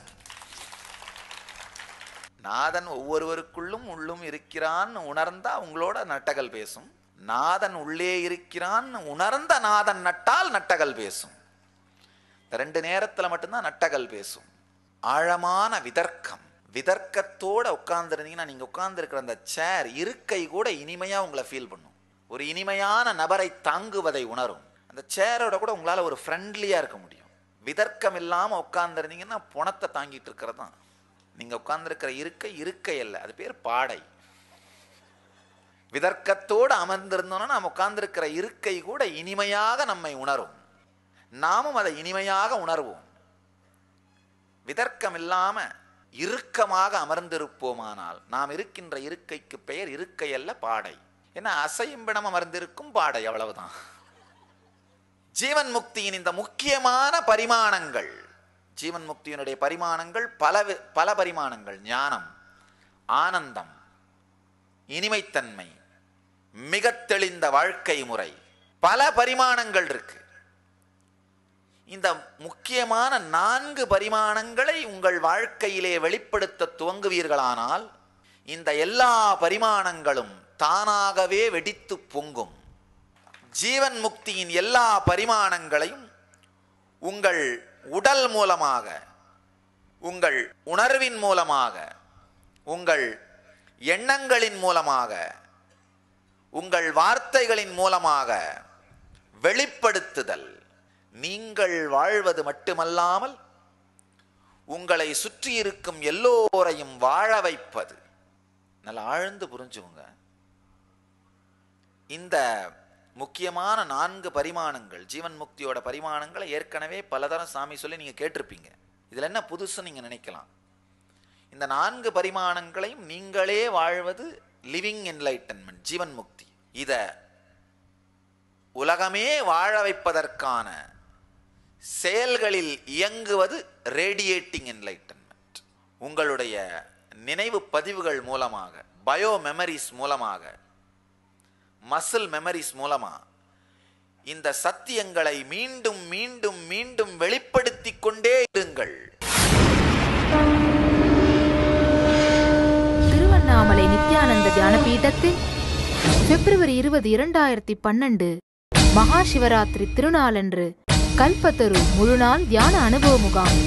நாதன் ஒவ்வொருவருக்குள்ளும் உள்ளும் இருக்கிறான்னு உணர்ந்தா உங்களோட நட்டகல் பேசும் நாதன் உள்ளே இருக்கிறான்னு உணர்ந்த நாதன் நட்டால் நட்டகல் பேசும் இந்த ரெண்டு நேரத்துல மட்டும்தான் நட்டகல் பேசும் ஆழமான விதர்க்கம் விதர்க்கத்தோட உட்கார்ந்துருந்தீங்கன்னா நீங்க உட்கார்ந்துருக்கிற அந்த சேர் இருக்கை கூட இனிமையா உங்களை ஃபீல் பண்ணும் ஒரு இனிமையான நபரை தாங்குவதை உணரும் அந்த சேரோட கூட உங்களால ஒரு ஃப்ரெண்ட்லியா இருக்க முடியும் விதர்க்கம் இல்லாம உட்கார்ந்துருந்தீங்கன்னா புணத்தை தாங்கிட்டு இருக்கிறது தான் நீங்க உட்கார்ந்துருக்கிற இருக்கை இருக்கை அல்ல அது பேர் பாடை விதர்க்கத்தோடு அமர்ந்திருந்தோம்னா நாம் உட்கார்ந்திருக்கிற இருக்கை கூட இனிமையாக நம்மை உணரும் நாமும் அதை இனிமையாக உணர்வோம் விதர்க்கம் இல்லாம இறுக்கமாக அமர்ந்திருப்போமானால் நாம் இருக்கின்ற இருக்கைக்கு பெயர் இருக்கை அல்ல பாடை ஏன்னா அசையும் பிணம் அமர்ந்திருக்கும் பாடை அவ்வளவுதான் ஜீவன் முக்தியின் இந்த முக்கியமான பரிமாணங்கள் ஜீவன் முக்தியினுடைய பரிமாணங்கள் பல வி- பல பரிமாணங்கள் ஞானம் ஆனந்தம் இனிமைத்தன்மை மிகத் தெளிந்த வாழ்க்கை முறை பல பரிமாணங்கள் இருக்கு இந்த முக்கியமான நான்கு பரிமாணங்களை உங்கள் வாழ்க்கையிலே வெளிப்படுத்த துவங்குவீர்களானால் இந்த எல்லா பரிமாணங்களும் தானாகவே வெடித்து பொங்கும் ஜீவன் முக்தியின் எல்லா பரிமாணங்களையும் உங்கள் உடல் மூலமாக உங்கள் உணர்வின் மூலமாக உங்கள் எண்ணங்களின் மூலமாக உங்கள் வார்த்தைகளின் மூலமாக வெளிப்படுத்துதல் நீங்கள் வாழ்வது மட்டுமல்லாமல் உங்களை சுற்றி இருக்கும் எல்லோரையும் வாழ வைப்பது நல்லா ஆழ்ந்து புரிஞ்சுங்க இந்த முக்கியமான நான்கு பரிமாணங்கள் ஜீவன் முக்தியோட பரிமாணங்களை ஏற்கனவே பலதரம் சாமி சொல்லி நீங்க கேட்டிருப்பீங்க இதுல என்ன புதுசு நீங்க நினைக்கலாம் இந்த நான்கு பரிமாணங்களையும் நீங்களே வாழ்வது லிவிங் என்லைட்டன்மெண்ட் ஜீவன் முக்தி இத உலகமே வாழ வைப்பதற்கான செயல்களில் இயங்குவது ரேடியேட்டிங் என்லைட்டன்மெண்ட் உங்களுடைய நினைவு பதிவுகள் மூலமாக பயோ மெமரிஸ் மூலமாக மசில் மெமரிஸ் மூலமா இந்த சத்தியங்களை மீண்டும் மீண்டும் மீண்டும் வெளிப்படுத்திக் கொண்டே இருங்கள் திருவண்ணாமலை நித்யானந்த தியான பீடத்தில் பிப்ரவரி இருபது இரண்டாயிரத்தி பன்னெண்டு மகா சிவராத்திரி திருநாளன்று கல்பத்தரு முழுநாள் தியான அனுபவ முகாம்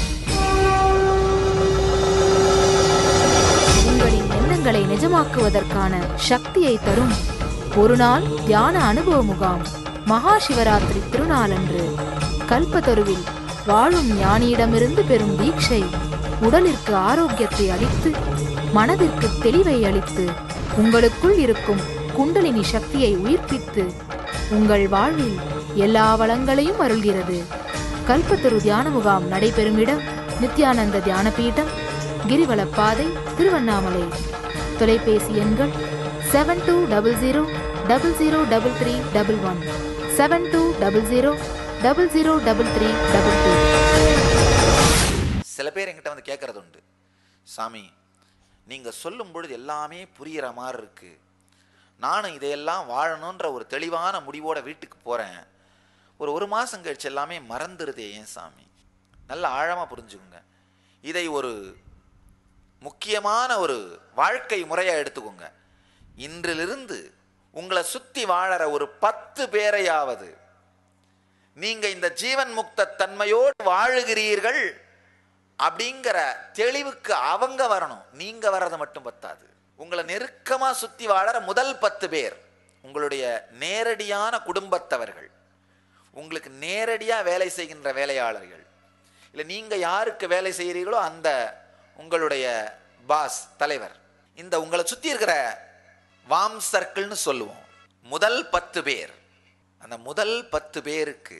உங்களின் எண்ணங்களை நிஜமாக்குவதற்கான சக்தியை தரும் ஒரு நாள் தியான அனுபவ முகாம் மகா சிவராத்திரி திருநாளன்று கல்பத்தருவில் வாழும் ஞானியிடமிருந்து பெறும் தீட்சை உடலிற்கு ஆரோக்கியத்தை அளித்து மனதிற்கு தெளிவை அளித்து உங்களுக்குள் இருக்கும் குண்டலினி சக்தியை உயிர்ப்பித்து உங்கள் வாழ்வில் எல்லா வளங்களையும் அருள்கிறது கல்பத்தரு தியான முகாம் நடைபெறும் இடம் நித்யானந்த தியான பீடம் கிரிவலப்பாதை திருவண்ணாமலை தொலைபேசி எண்கள் seven two double zero double zero double three double one seven two double zero double zero double three double two சில பேர் என்கிட்ட வந்து கேட்கறது உண்டு சாமி நீங்க சொல்லும் பொழுது எல்லாமே புரியிற மாதிரி இருக்கு நானும் இதையெல்லாம் வாழணுன்ற ஒரு தெளிவான முடிவோட வீட்டுக்கு போறேன் ஒரு ஒரு மாசம் கழிச்சு எல்லாமே மறந்துருதே ஏன் சாமி நல்ல ஆழமா புரிஞ்சுக்குங்க இதை ஒரு முக்கியமான ஒரு வாழ்க்கை முறையா எடுத்துக்கோங்க இன்றிலிருந்து உங்களை சுத்தி வாழற ஒரு பத்து பேரையாவது நீங்க இந்த ஜீவன் முக்த தன்மையோடு வாழுகிறீர்கள் அப்படிங்கிற தெளிவுக்கு அவங்க வரணும் நீங்க வர்றது மட்டும் பத்தாது உங்களை நெருக்கமா சுத்தி வாழற முதல் பத்து பேர் உங்களுடைய நேரடியான குடும்பத்தவர்கள் உங்களுக்கு நேரடியா வேலை செய்கின்ற வேலையாளர்கள் இல்லை நீங்க யாருக்கு வேலை செய்கிறீர்களோ அந்த உங்களுடைய பாஸ் தலைவர் இந்த உங்களை சுத்தி இருக்கிற வாம் சர்க்கிள்னு சொல்லுவோம் முதல் பத்து பேர் அந்த முதல் பத்து பேருக்கு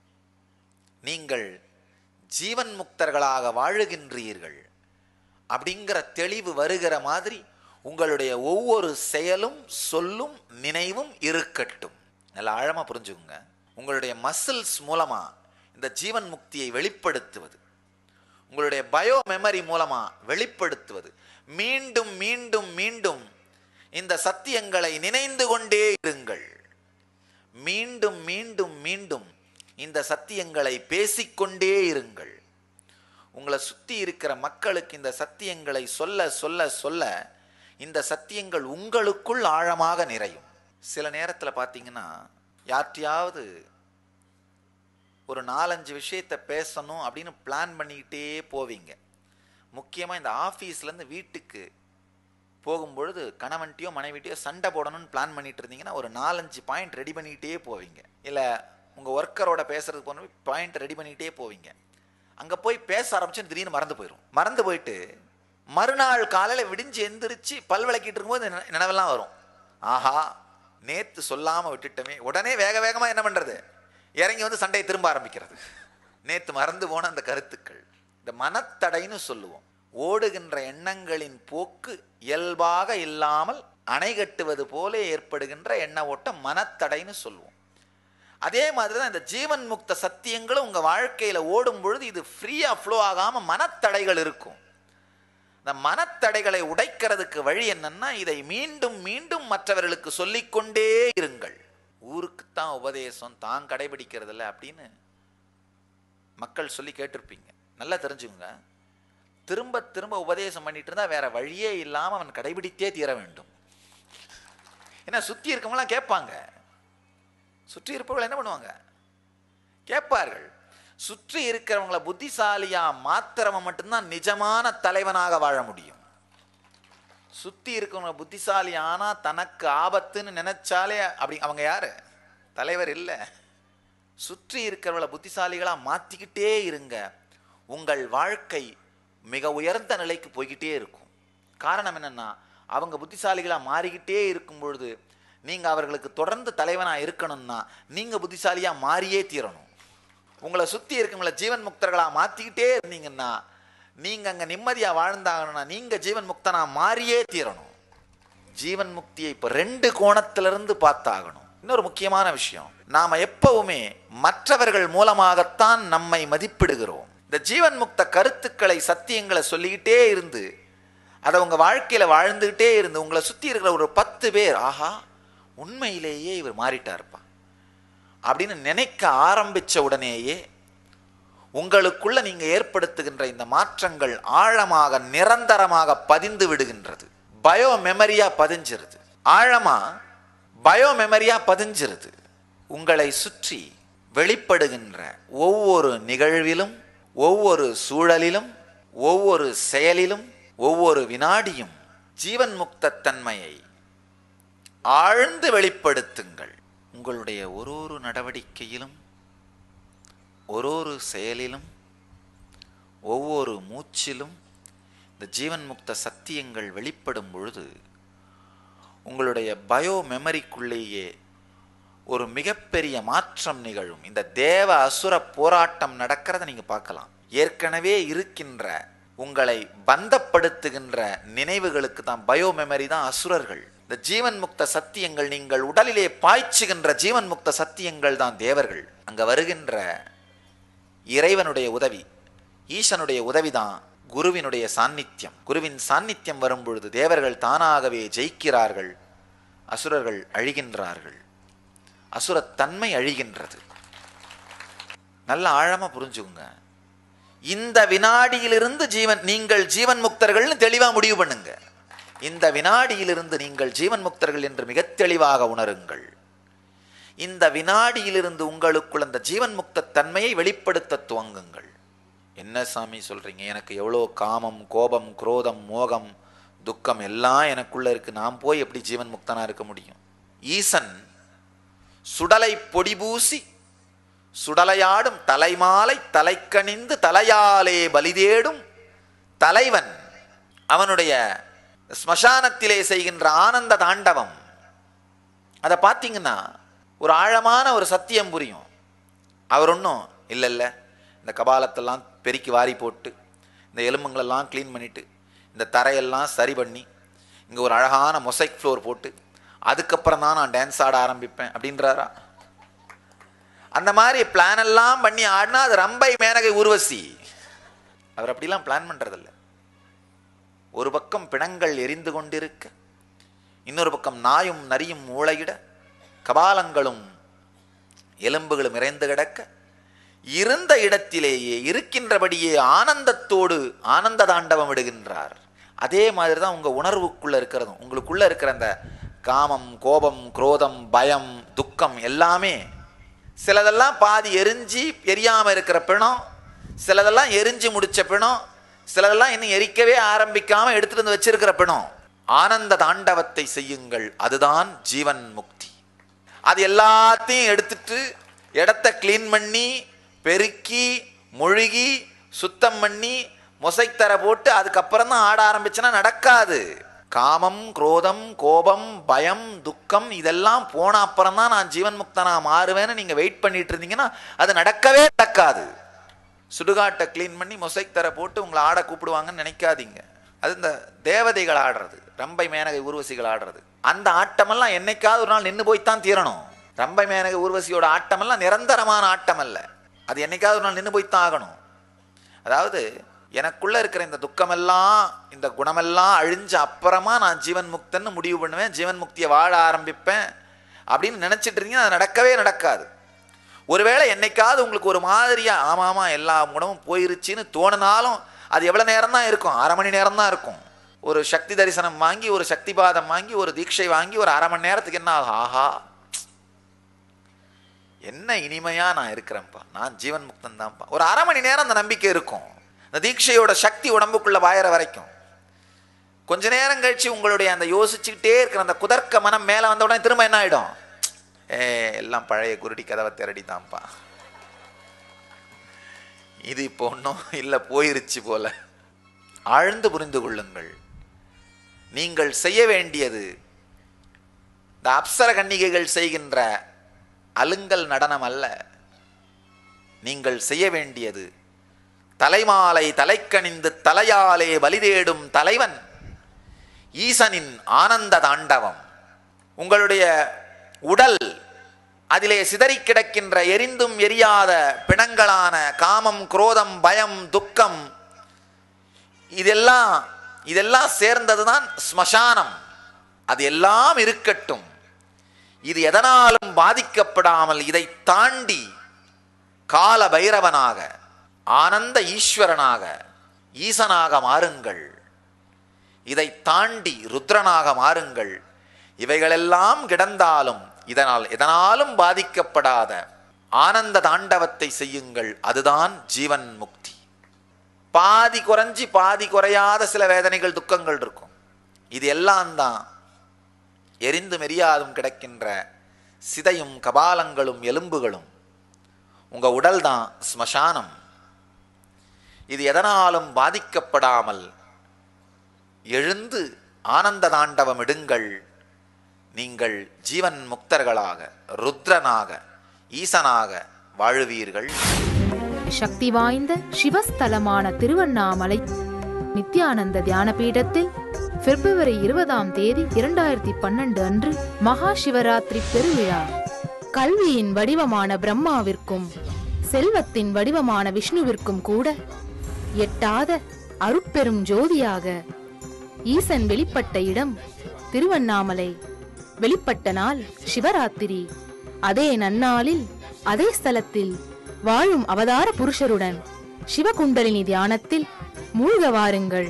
நீங்கள் ஜீவன் முக்தர்களாக வாழுகின்றீர்கள் அப்படிங்கிற தெளிவு வருகிற மாதிரி உங்களுடைய ஒவ்வொரு செயலும் சொல்லும் நினைவும் இருக்கட்டும் நல்லா ஆழமா புரிஞ்சுக்குங்க உங்களுடைய மசில்ஸ் மூலமா இந்த ஜீவன் முக்தியை வெளிப்படுத்துவது உங்களுடைய பயோ மெமரி மூலமா வெளிப்படுத்துவது மீண்டும் மீண்டும் மீண்டும் இந்த சத்தியங்களை நினைந்து கொண்டே இருங்கள் மீண்டும் மீண்டும் மீண்டும் இந்த சத்தியங்களை பேசிக்கொண்டே இருங்கள் உங்களை சுத்தி இருக்கிற மக்களுக்கு இந்த சத்தியங்களை சொல்ல சொல்ல சொல்ல இந்த சத்தியங்கள் உங்களுக்குள் ஆழமாக நிறையும் சில நேரத்தில் பார்த்தீங்கன்னா யார்ட்டையாவது ஒரு நாலஞ்சு விஷயத்தை பேசணும் அப்படின்னு பிளான் பண்ணிக்கிட்டே போவீங்க முக்கியமாக இந்த ஆஃபீஸ்லேருந்து வீட்டுக்கு போகும்பொழுது கணவன்ட்டையோ மனைவிட்டையோ சண்டை போடணும்னு பிளான் பண்ணிட்டு இருந்தீங்கன்னா ஒரு நாலஞ்சு பாயிண்ட் ரெடி பண்ணிக்கிட்டே போவீங்க இல்லை உங்கள் ஒர்க்கரோட பேசுறது போன பாயிண்ட் ரெடி பண்ணிக்கிட்டே போவீங்க அங்கே போய் பேச ஆரம்பிச்சு திடீர்னு மறந்து போயிடும் மறந்து போயிட்டு மறுநாள் காலையில் விடிஞ்சு எந்திரிச்சு பல் விளக்கிட்டு இருக்கும்போது இந்த நினை- நினைவெல்லாம் வரும் ஆஹா நேத்து சொல்லாம விட்டுட்டோமே உடனே வேக வேகமா என்ன பண்றது இறங்கி வந்து சண்டையை திரும்ப ஆரம்பிக்கிறது நேத்து மறந்து போன அந்த கருத்துக்கள் இந்த மனத்தடைன்னு சொல்லுவோம் ஓடுகின்ற எண்ணங்களின் போக்கு இயல்பாக இல்லாமல் அணை கட்டுவது போல ஏற்படுகின்ற எண்ண ஓட்டம் மனத்தடைன்னு சொல்லுவோம் அதே மாதிரி தான் இந்த ஜீவன் முக்த சத்தியங்களும் உங்கள் வாழ்க்கையில் ஓடும் பொழுது இது ஃப்ரீயாக ஃப்ளோ ஆகாமல் மனத்தடைகள் இருக்கும் இந்த மனத்தடைகளை உடைக்கிறதுக்கு வழி என்னன்னா இதை மீண்டும் மீண்டும் மற்றவர்களுக்கு சொல்லிக்கொண்டே இருங்கள் ஊருக்குத்தான் உபதேசம் தான் கடைபிடிக்கிறதில்ல அப்படின்னு மக்கள் சொல்லி கேட்டிருப்பீங்க நல்லா தெரிஞ்சுங்க திரும்ப திரும்ப உபதேசம் பண்ணிட்டு இருந்தா வேற வழியே இல்லாமல் அவன் கடைபிடித்தே தீர வேண்டும் ஏன்னா சுற்றி இருக்கவங்களாம் கேட்பாங்க சுற்றி இருப்பவர்கள் என்ன பண்ணுவாங்க கேட்பார்கள் சுற்றி இருக்கிறவங்கள புத்திசாலியா மாத்திரவன் மட்டும்தான் நிஜமான தலைவனாக வாழ முடியும் சுத்தி இருக்கவங்க புத்திசாலி ஆனா தனக்கு ஆபத்துன்னு நினைச்சாலே அப்படி அவங்க யாரு தலைவர் இல்லை சுற்றி இருக்கிறவளை புத்திசாலிகளா மாத்திக்கிட்டே இருங்க உங்கள் வாழ்க்கை மிக உயர்ந்த நிலைக்கு போய்கிட்டே இருக்கும் காரணம் என்னன்னா அவங்க புத்திசாலிகளா மாறிக்கிட்டே இருக்கும் பொழுது நீங்க அவர்களுக்கு தொடர்ந்து தலைவனா இருக்கணும்னா நீங்க புத்திசாலியா மாறியே தீரணும் உங்களை சுத்தி இருக்கவங்கள ஜீவன் முக்தர்களா மாத்திக்கிட்டே இருந்தீங்கன்னா நீங்க அங்க நிம்மதியா வாழ்ந்தாகணும்னா நீங்க ஜீவன் முக்தனா மாறியே தீரணும் ஜீவன் முக்தியை இப்ப ரெண்டு கோணத்திலிருந்து பார்த்தாகணும் இன்னொரு முக்கியமான விஷயம் நாம எப்பவுமே மற்றவர்கள் மூலமாகத்தான் நம்மை மதிப்பிடுகிறோம் இந்த ஜீவன் முக்த கருத்துக்களை சத்தியங்களை சொல்லிக்கிட்டே இருந்து அதை உங்க வாழ்க்கையில வாழ்ந்துகிட்டே இருந்து உங்களை சுத்தி இருக்கிற ஒரு பத்து பேர் ஆஹா உண்மையிலேயே இவர் மாறிட்டாருப்பா அப்படின்னு நினைக்க ஆரம்பிச்ச உடனேயே உங்களுக்குள்ள நீங்க ஏற்படுத்துகின்ற இந்த மாற்றங்கள் ஆழமாக நிரந்தரமாக பதிந்து விடுகின்றது பயோ மெமரியா பதிஞ்சிருது ஆழமா பயோ மெமரியா பதிஞ்சிருது உங்களை சுற்றி வெளிப்படுகின்ற ஒவ்வொரு நிகழ்விலும் ஒவ்வொரு சூழலிலும் ஒவ்வொரு செயலிலும் ஒவ்வொரு வினாடியும் ஜீவன் முக்த தன்மையை ஆழ்ந்து வெளிப்படுத்துங்கள் உங்களுடைய ஒரு ஒரு நடவடிக்கையிலும் ஒரு ஒரு செயலிலும் ஒவ்வொரு மூச்சிலும் இந்த ஜீவன் முக்த சத்தியங்கள் வெளிப்படும் பொழுது உங்களுடைய பயோ மெமரிக்குள்ளேயே ஒரு மிகப்பெரிய மாற்றம் நிகழும் இந்த தேவ அசுர போராட்டம் நடக்கிறத நீங்க பார்க்கலாம் ஏற்கனவே இருக்கின்ற உங்களை பந்தப்படுத்துகின்ற நினைவுகளுக்கு தான் பயோ மெமரி தான் அசுரர்கள் இந்த ஜீவன் முக்த சத்தியங்கள் நீங்கள் உடலிலே பாய்ச்சுகின்ற ஜீவன் முக்த சத்தியங்கள் தான் தேவர்கள் அங்க வருகின்ற இறைவனுடைய உதவி ஈசனுடைய உதவிதான் குருவினுடைய சாநித்தியம் குருவின் சாநித்தியம் வரும் பொழுது தேவர்கள் தானாகவே ஜெயிக்கிறார்கள் அசுரர்கள் அழிகின்றார்கள் அசுரத்தன்மை அழிகின்றது நல்ல ஆழமா புரிஞ்சுக்குங்க இந்த வினாடியிலிருந்து ஜீவன் நீங்கள் ஜீவன் முக்தர்கள்னு தெளிவா முடிவு பண்ணுங்க இந்த வினாடியிலிருந்து நீங்கள் ஜீவன் முக்தர்கள் என்று மிக தெளிவாக உணருங்கள் இந்த வினாடியிலிருந்து உங்களுக்குள் அந்த ஜீவன் முக்த தன்மையை வெளிப்படுத்த துவங்குங்கள் என்ன சாமி சொல்றீங்க எனக்கு எவ்வளோ காமம் கோபம் குரோதம் மோகம் துக்கம் எல்லாம் எனக்குள்ள இருக்கு நான் போய் எப்படி ஜீவன் முக்தனா இருக்க முடியும் ஈசன் சுடலை பொடி பூசி சுடலையாடும் தலைமாலை தலைக்கணிந்து தலையாலே பலிதேடும் தலைவன் அவனுடைய ஸ்மசானத்திலே செய்கின்ற ஆனந்த தாண்டவம் அதை பார்த்தீங்கன்னா ஒரு ஆழமான ஒரு சத்தியம் புரியும் அவர் ஒன்றும் இல்லை இல்லை இந்த கபாலத்தெல்லாம் பெருக்கி வாரி போட்டு இந்த எலும்புங்களெல்லாம் க்ளீன் பண்ணிட்டு இந்த தரையெல்லாம் சரி பண்ணி இங்கே ஒரு அழகான மொசைக் ஃப்ளோர் போட்டு அதுக்கப்புறம் தான் நான் டான்ஸ் ஆட ஆரம்பிப்பேன் அப்படின்றாரா அந்த மாதிரி பிளான் எல்லாம் பண்ணி ஆடினா அது ரம்பை மேனகை ஊர்வசி அவர் அப்படிலாம் பிளான் பண்றதில்ல ஒரு பக்கம் பிணங்கள் எரிந்து கொண்டிருக்க இன்னொரு பக்கம் நாயும் நரியும் ஊழையிட கபாலங்களும் எலும்புகளும் இறைந்து கிடக்க இருந்த இடத்திலேயே இருக்கின்றபடியே ஆனந்தத்தோடு ஆனந்த தாண்டவம் விடுகின்றார் அதே மாதிரி தான் உங்க உணர்வுக்குள்ள இருக்கிறதும் உங்களுக்குள்ள இருக்கிற அந்த காமம் கோபம் குரோதம் பயம் துக்கம் எல்லாமே சிலதெல்லாம் பாதி எரிஞ்சு எரியாம இருக்கிற பிணம் சிலதெல்லாம் எரிஞ்சு முடிச்ச பிணம் சிலதெல்லாம் இன்னும் எரிக்கவே ஆரம்பிக்காம எடுத்துட்டு வந்து வச்சிருக்கிற பிணம் ஆனந்த தாண்டவத்தை செய்யுங்கள் அதுதான் ஜீவன் முக்தி அது எல்லாத்தையும் எடுத்துட்டு இடத்த க்ளீன் பண்ணி பெருக்கி மொழுகி சுத்தம் பண்ணி மொசைத்தர போட்டு அதுக்கப்புறம் தான் ஆட ஆரம்பிச்சுன்னா நடக்காது காமம் குரோதம் கோபம் பயம் துக்கம் இதெல்லாம் போன அப்புறம் தான் நான் ஜீவன் முக்தனா மாறுவேன்னு நீங்க வெயிட் பண்ணிட்டு இருந்தீங்கன்னா அது நடக்கவே நடக்காது சுடுகாட்டை க்ளீன் பண்ணி மொசைக் தர போட்டு உங்களை ஆட கூப்பிடுவாங்கன்னு நினைக்காதீங்க அது இந்த தேவதைகள் ஆடுறது ரம்பை மேனகை ஊர்வசிகள் ஆடுறது அந்த ஆட்டமெல்லாம் என்னைக்காவது ஒரு நாள் நின்று போய்த்தான் தீரணும் ரம்பை மேனகை ஊர்வசியோட ஆட்டமெல்லாம் நிரந்தரமான ஆட்டம் அல்ல அது என்னைக்காவது ஒரு நாள் நின்று போய்த்தான் ஆகணும் அதாவது எனக்குள்ள இருக்கிற இந்த துக்கமெல்லாம் இந்த குணமெல்லாம் அழிஞ்ச அப்புறமா நான் ஜீவன் முக்தன்னு முடிவு பண்ணுவேன் ஜீவன் முக்தியை வாழ ஆரம்பிப்பேன் அப்படின்னு நினைச்சிட்டு இருந்தீங்கன்னா அது நடக்கவே நடக்காது ஒருவேளை என்னைக்காவது உங்களுக்கு ஒரு மாதிரியா ஆமா ஆமா எல்லா குணமும் போயிருச்சுன்னு தோணினாலும் அது எவ்வளவு நேரம் தான் இருக்கும் அரை மணி நேரம் தான் இருக்கும் ஒரு சக்தி தரிசனம் வாங்கி ஒரு சக்தி பாதம் வாங்கி ஒரு தீட்சை வாங்கி ஒரு அரை மணி நேரத்துக்கு என்ன ஆகும் ஆஹா என்ன இனிமையா நான் இருக்கிறேன்ப்பா நான் ஜீவன் முக்தன் தான்ப்பா ஒரு அரை மணி நேரம் அந்த நம்பிக்கை இருக்கும் அந்த தீட்சையோட சக்தி உடம்புக்குள்ள வாயற வரைக்கும் கொஞ்ச நேரம் கழிச்சு உங்களுடைய அந்த யோசிச்சுக்கிட்டே இருக்கிற அந்த குதர்க்க மனம் மேலே வந்த உடனே திரும்ப என்ன ஆயிடும் ஏ எல்லாம் பழைய குருடி கதவை திரடி தான்ப்பா இது இப்போ ஒன்றும் இல்லை போயிருச்சு போல ஆழ்ந்து புரிந்து கொள்ளுங்கள் நீங்கள் செய்ய வேண்டியது இந்த அப்சர கன்னிகைகள் செய்கின்ற அலுங்கல் நடனம் அல்ல நீங்கள் செய்ய வேண்டியது தலைமாலை தலைக்கணிந்து தலையாலே பலி தேடும் தலைவன் ஈசனின் ஆனந்த தாண்டவம் உங்களுடைய உடல் அதிலே சிதறி கிடக்கின்ற எரிந்தும் எரியாத பிணங்களான காமம் குரோதம் பயம் துக்கம் இதெல்லாம் இதெல்லாம் சேர்ந்ததுதான் ஸ்மசானம் அது எல்லாம் இருக்கட்டும் இது எதனாலும் பாதிக்கப்படாமல் இதை தாண்டி கால பைரவனாக ஆனந்த ஈஸ்வரனாக ஈசனாக மாறுங்கள் இதை தாண்டி ருத்ரனாக மாறுங்கள் இவைகளெல்லாம் கிடந்தாலும் இதனால் எதனாலும் பாதிக்கப்படாத ஆனந்த தாண்டவத்தை செய்யுங்கள் அதுதான் ஜீவன் முக்தி பாதி குறைஞ்சி பாதி குறையாத சில வேதனைகள் துக்கங்கள் இருக்கும் இது எல்லாம் தான் எரிந்து மெரியாதும் கிடக்கின்ற சிதையும் கபாலங்களும் எலும்புகளும் உங்க உடல் தான் ஸ்மசானம் இது எதனாலும் பாதிக்கப்படாமல் எழுந்து ஆனந்த தாண்டவம் இடுங்கள் நீங்கள் ஜீவன் முக்தர்களாக ருத்ரனாக ஈசனாக வாழுவீர்கள் சக்தி வாய்ந்த சிவஸ்தலமான திருவண்ணாமலை நித்யானந்த தியான பீடத்தில் பிப்ரவரி இருபதாம் தேதி இரண்டாயிரத்தி பன்னெண்டு அன்று மகா சிவராத்திரி பெருவிழா கல்வியின் வடிவமான பிரம்மாவிற்கும் செல்வத்தின் வடிவமான விஷ்ணுவிற்கும் கூட எட்டாத அருட்பெரும் ஜோதியாக ஈசன் வெளிப்பட்ட இடம் திருவண்ணாமலை வெளிப்பட்ட நாள் சிவராத்திரி அதே நன்னாளில் அதே ஸ்தலத்தில் வாழும் அவதார புருஷருடன் சிவகுண்டலினி தியானத்தில் மூழ்க வாருங்கள்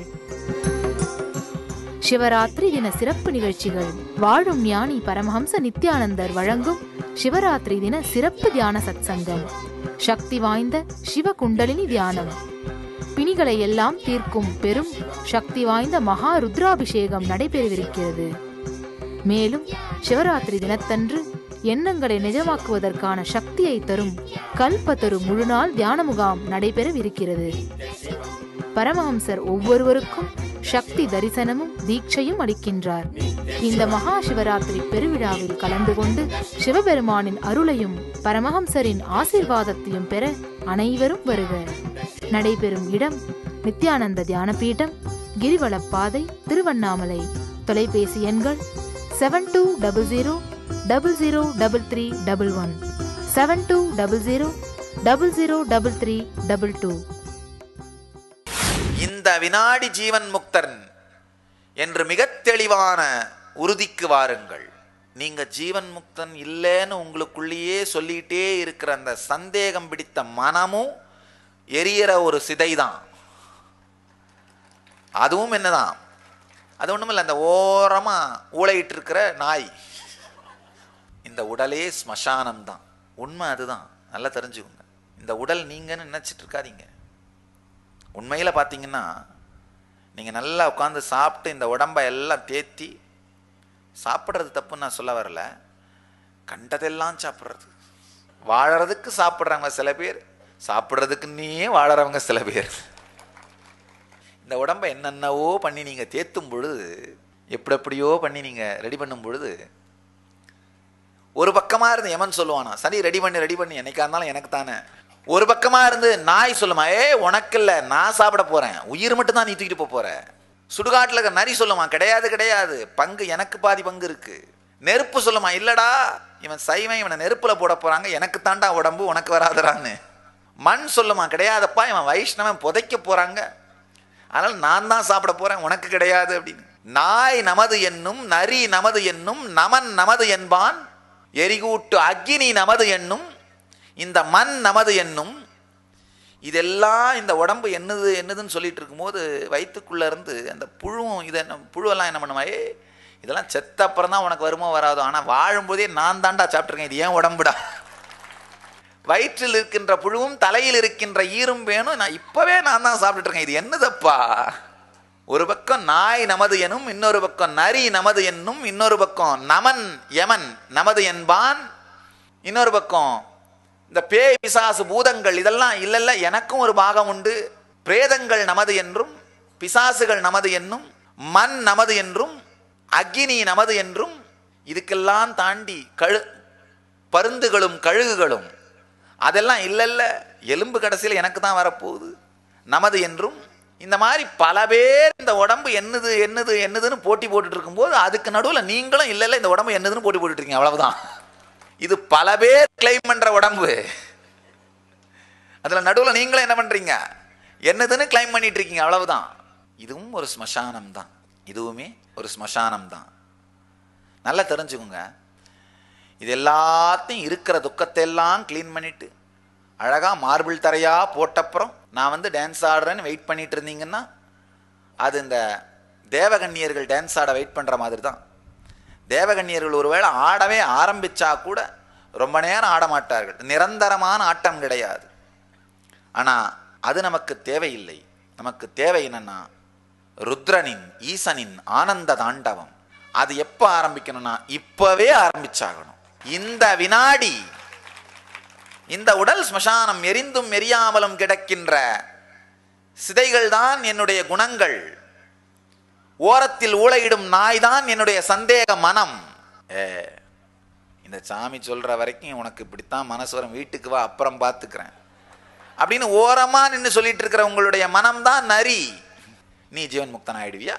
சிவராத்திரி தின சிறப்பு நிகழ்ச்சிகள் வாழும் ஞானி பரமஹம்ச நித்யானந்தர் வழங்கும் சிவராத்திரி தின சிறப்பு தியான சத்சங்கம் சக்தி வாய்ந்த சிவகுண்டலினி தியானம் பிணிகளை எல்லாம் தீர்க்கும் பெரும் சக்தி வாய்ந்த மகா ருத்ராபிஷேகம் நடைபெறவிருக்கிறது மேலும் சிவராத்திரி தினத்தன்று எண்ணங்களை நிஜமாக்குவதற்கான சக்தியை தரும் கல்பத்தரு முழுநாள் தியான முகாம் நடைபெறவிருக்கிறது பரமஹம்சர் ஒவ்வொருவருக்கும் சக்தி தரிசனமும் தீட்சையும் அளிக்கின்றார் இந்த மகா சிவராத்திரி பெருவிழாவில் கலந்து கொண்டு சிவபெருமானின் அருளையும் பரமஹம்சரின் ஆசீர்வாதத்தையும் பெற அனைவரும் வருக நடைபெறும் இடம் நித்யானந்த தியானபீடம் கிரிவலப்பாதை திருவண்ணாமலை தொலைபேசி எண்கள் seven two double zero double zero double three double one seven two double zero double zero double three double two இந்த வினாடி ஜீவன் முக்தன் என்று மிகத் தெளிவான உறுதிக்கு வாருங்கள் நீங்க ஜீவன் முக்தன் இல்லைன்னு உங்களுக்குள்ளேயே சொல்லிக்கிட்டே இருக்கிற அந்த சந்தேகம் பிடித்த மனமும் எரியற ஒரு சிதைதான் அதுவும் என்னதான் அது ஒண்ணுமில்ல அந்த ஓரமா ஊளையிட்டு இருக்கிற நாய் இந்த உடலே ஸ்மசானம் தான் உண்மை அதுதான் நல்லா தெரிஞ்சுக்கோங்க இந்த உடல் நீங்கன்னு நினைச்சிட்டு இருக்காதீங்க உண்மையில் பார்த்தீங்கன்னா நீங்கள் நல்லா உட்காந்து சாப்பிட்டு இந்த உடம்பை எல்லாம் தேத்தி சாப்பிட்றது தப்புன்னு நான் சொல்ல வரல கண்டதெல்லாம் சாப்பிட்றது வாழறதுக்கு சாப்பிட்றவங்க சில பேர் சாப்பிட்றதுக்குன்னே வாழறவங்க சில பேர் இந்த உடம்பை என்னென்னவோ பண்ணி நீங்கள் தேத்தும் பொழுது எப்படி எப்படியோ பண்ணி நீங்கள் ரெடி பண்ணும் பொழுது ஒரு பக்கமாக இருந்து எமன் சொல்லுவானா சரி ரெடி பண்ணி ரெடி பண்ணி என்னைக்கா இருந்தாலும் எனக்கு தானே ஒரு பக்கமா இருந்து நாய் சொல்லுமா ஏ உனக்கு இல்ல நான் சாப்பிட போறேன் உயிர் மட்டும் தான் நீ தூக்கிட்டு போப் போற சுடுகாட்டுல இருக்க நரி சொல்லுமா கிடையாது கிடையாது பங்கு எனக்கு பாதி பங்கு இருக்கு நெருப்பு சொல்லுமா இல்லடா இவன் சைவன் இவனை நெருப்புல போட போறாங்க எனக்கு தாண்டா உடம்பு உனக்கு வராதடான்னு மண் சொல்லுமா கிடையாதப்பா இவன் வைஷ்ணவன் புதைக்க போறாங்க அதனால் நான் தான் சாப்பிட போறேன் உனக்கு கிடையாது அப்படின்னு நாய் நமது என்னும் நரி நமது என்னும் நமன் நமது என்பான் எரிகூட்டு அக்கினி நமது என்னும் இந்த மண் நமது என்னும் இதெல்லாம் இந்த உடம்பு என்னது என்னதுன்னு சொல்லிட்டு இருக்கும்போது வயிற்றுக்குள்ள இருந்து அந்த புழுவும் இதை என்ன புழுவெல்லாம் என்ன பண்ணுமா ஏ இதெல்லாம் செத்த அப்புறம் தான் உனக்கு வருமோ வராதோ ஆனால் வாழும்போதே நான் தாண்டா சாப்பிட்ருக்கேன் இது ஏன் உடம்புடா வயிற்றில் இருக்கின்ற புழுவும் தலையில் இருக்கின்ற ஈரும் வேணும் நான் இப்பவே நான் தான் சாப்பிட்டுட்டு இருக்கேன் இது என்னதப்பா ஒரு பக்கம் நாய் நமது எனும் இன்னொரு பக்கம் நரி நமது என்னும் இன்னொரு பக்கம் நமன் யமன் நமது என்பான் இன்னொரு பக்கம் இந்த பேய் பிசாசு பூதங்கள் இதெல்லாம் இல்லைல்ல எனக்கும் ஒரு பாகம் உண்டு பிரேதங்கள் நமது என்றும் பிசாசுகள் நமது என்னும் மண் நமது என்றும் அக்கினி நமது என்றும் இதுக்கெல்லாம் தாண்டி கழு பருந்துகளும் கழுகுகளும் அதெல்லாம் இல்லைல்ல எலும்பு கடைசியில் எனக்கு தான் வரப்போகுது நமது என்றும் இந்த மாதிரி பல பேர் இந்த உடம்பு என்னது என்னது என்னதுன்னு போட்டி போட்டுட்டு இருக்கும்போது அதுக்கு நடுவில் நீங்களும் இல்லைல்ல இந்த உடம்பு என்னதுன்னு போட்டி போட்டுட்டு இருக்கீங்க அவ்வளவுதான் இது பல பேர் கிளைம் பண்ற உடம்பு அதுல நடுவில் நீங்களும் என்ன பண்றீங்க என்னதுன்னு கிளைம் பண்ணிட்டு இருக்கீங்க அவ்வளவுதான் இதுவும் ஒரு ஸ்மசானம் தான் இதுவுமே ஒரு ஸ்மசானம் தான் நல்லா தெரிஞ்சுக்கோங்க இது எல்லாத்தையும் இருக்கிற துக்கத்தை எல்லாம் க்ளீன் பண்ணிட்டு அழகா மார்பிள் தரையா போட்டப்புறம் நான் வந்து டான்ஸ் ஆடுறேன்னு வெயிட் பண்ணிட்டு இருந்தீங்கன்னா அது இந்த தேவகன்னியர்கள் டான்ஸ் ஆட வெயிட் பண்ற மாதிரி தான் தேவகன்னியர்கள் ஒருவேளை ஆடவே ஆரம்பிச்சா கூட ரொம்ப நேரம் ஆட மாட்டார்கள் நிரந்தரமான ஆட்டம் கிடையாது ஆனா அது நமக்கு தேவையில்லை நமக்கு தேவை என்னன்னா ருத்ரனின் ஈசனின் ஆனந்த தாண்டவம் அது எப்போ ஆரம்பிக்கணும்னா இப்பவே ஆரம்பிச்சாகணும் இந்த வினாடி இந்த உடல் ஸ்மசானம் எரிந்தும் எரியாமலும் கிடக்கின்ற சிதைகள் தான் என்னுடைய குணங்கள் ஓரத்தில் ஊளையிடும் நாய் தான் என்னுடைய சந்தேக மனம் ஏ இந்த சாமி சொல்ற வரைக்கும் உனக்கு இப்படித்தான் மனசு வரும் வீட்டுக்கு வா அப்புறம் பார்த்துக்கிறேன் அப்படின்னு ஓரமா நின்று சொல்லிட்டு இருக்கிற உங்களுடைய மனம்தான் நரி நீ ஜீவன் முக்தன் ஆயிடுவியா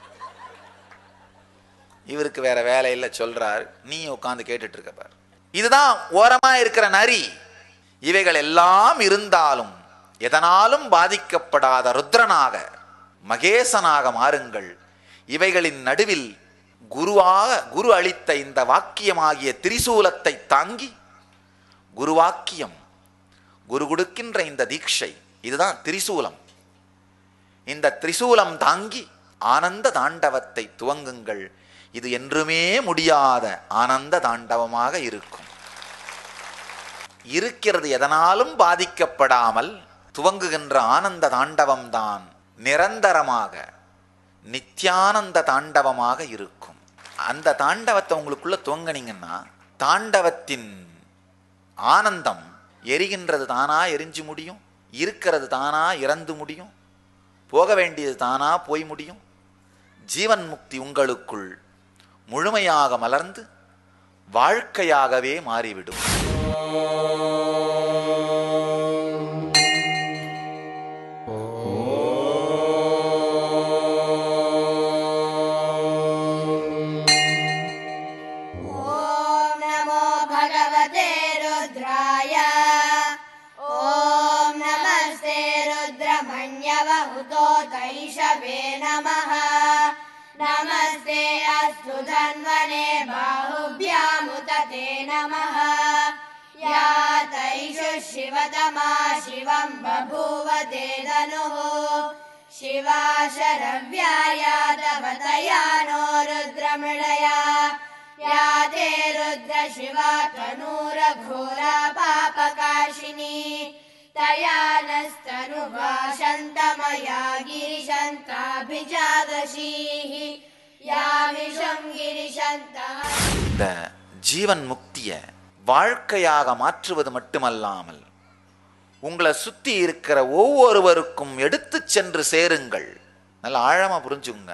இவருக்கு வேற வேலை இல்லை சொல்றாரு நீ உட்காந்து கேட்டுட்டு இருக்க பாரு இதுதான் ஓரமா இருக்கிற நரி இவைகள் எல்லாம் இருந்தாலும் எதனாலும் பாதிக்கப்படாத ருத்ரனாக மகேசனாக மாறுங்கள் இவைகளின் நடுவில் குருவாக குரு அளித்த இந்த வாக்கியமாகிய திரிசூலத்தை தாங்கி குருவாக்கியம் குரு கொடுக்கின்ற இந்த தீட்சை இதுதான் திரிசூலம் இந்த திரிசூலம் தாங்கி ஆனந்த தாண்டவத்தை துவங்குங்கள் இது என்றுமே முடியாத ஆனந்த தாண்டவமாக இருக்கும் இருக்கிறது எதனாலும் பாதிக்கப்படாமல் துவங்குகின்ற ஆனந்த தாண்டவம் தான் நிரந்தரமாக நித்யானந்த தாண்டவமாக இருக்கும் அந்த தாண்டவத்தை உங்களுக்குள்ள துவங்கினீங்கன்னா தாண்டவத்தின் ஆனந்தம் எரிகின்றது தானா எரிஞ்சு முடியும் இருக்கிறது தானா இறந்து முடியும் போக வேண்டியது தானா போய் முடியும் ஜீவன் முக்தி உங்களுக்குள் முழுமையாக மலர்ந்து வாழ்க்கையாகவே மாறிவிடும் ॐ नमो भगवते रुद्राय ॐ नमस्ते रुद्रमण्यवहुतो तैषवे नमः नमस्ते अस्तु धन्वने बाहुभ्यामुत ते नमः या तैषु शिवतमा शिवं बभूव ते धनुः शिवा शरव्याया तव तया नो रुद्रमृळया या ते रुद्र शिवा तनूरघोरा पापकाशिनी तया नस्तनुवा शन्तमया गिरिशन्ताभिजागशीः या विषं गिरिशन्तः இந்த ஜீவன் முக்தியை வாழ்க்கையாக மாற்றுவது மட்டுமல்லாமல் உங்களை சுத்தி இருக்கிற ஒவ்வொருவருக்கும் எடுத்துச் சென்று சேருங்கள் நல்ல ஆழமா புரிஞ்சுங்க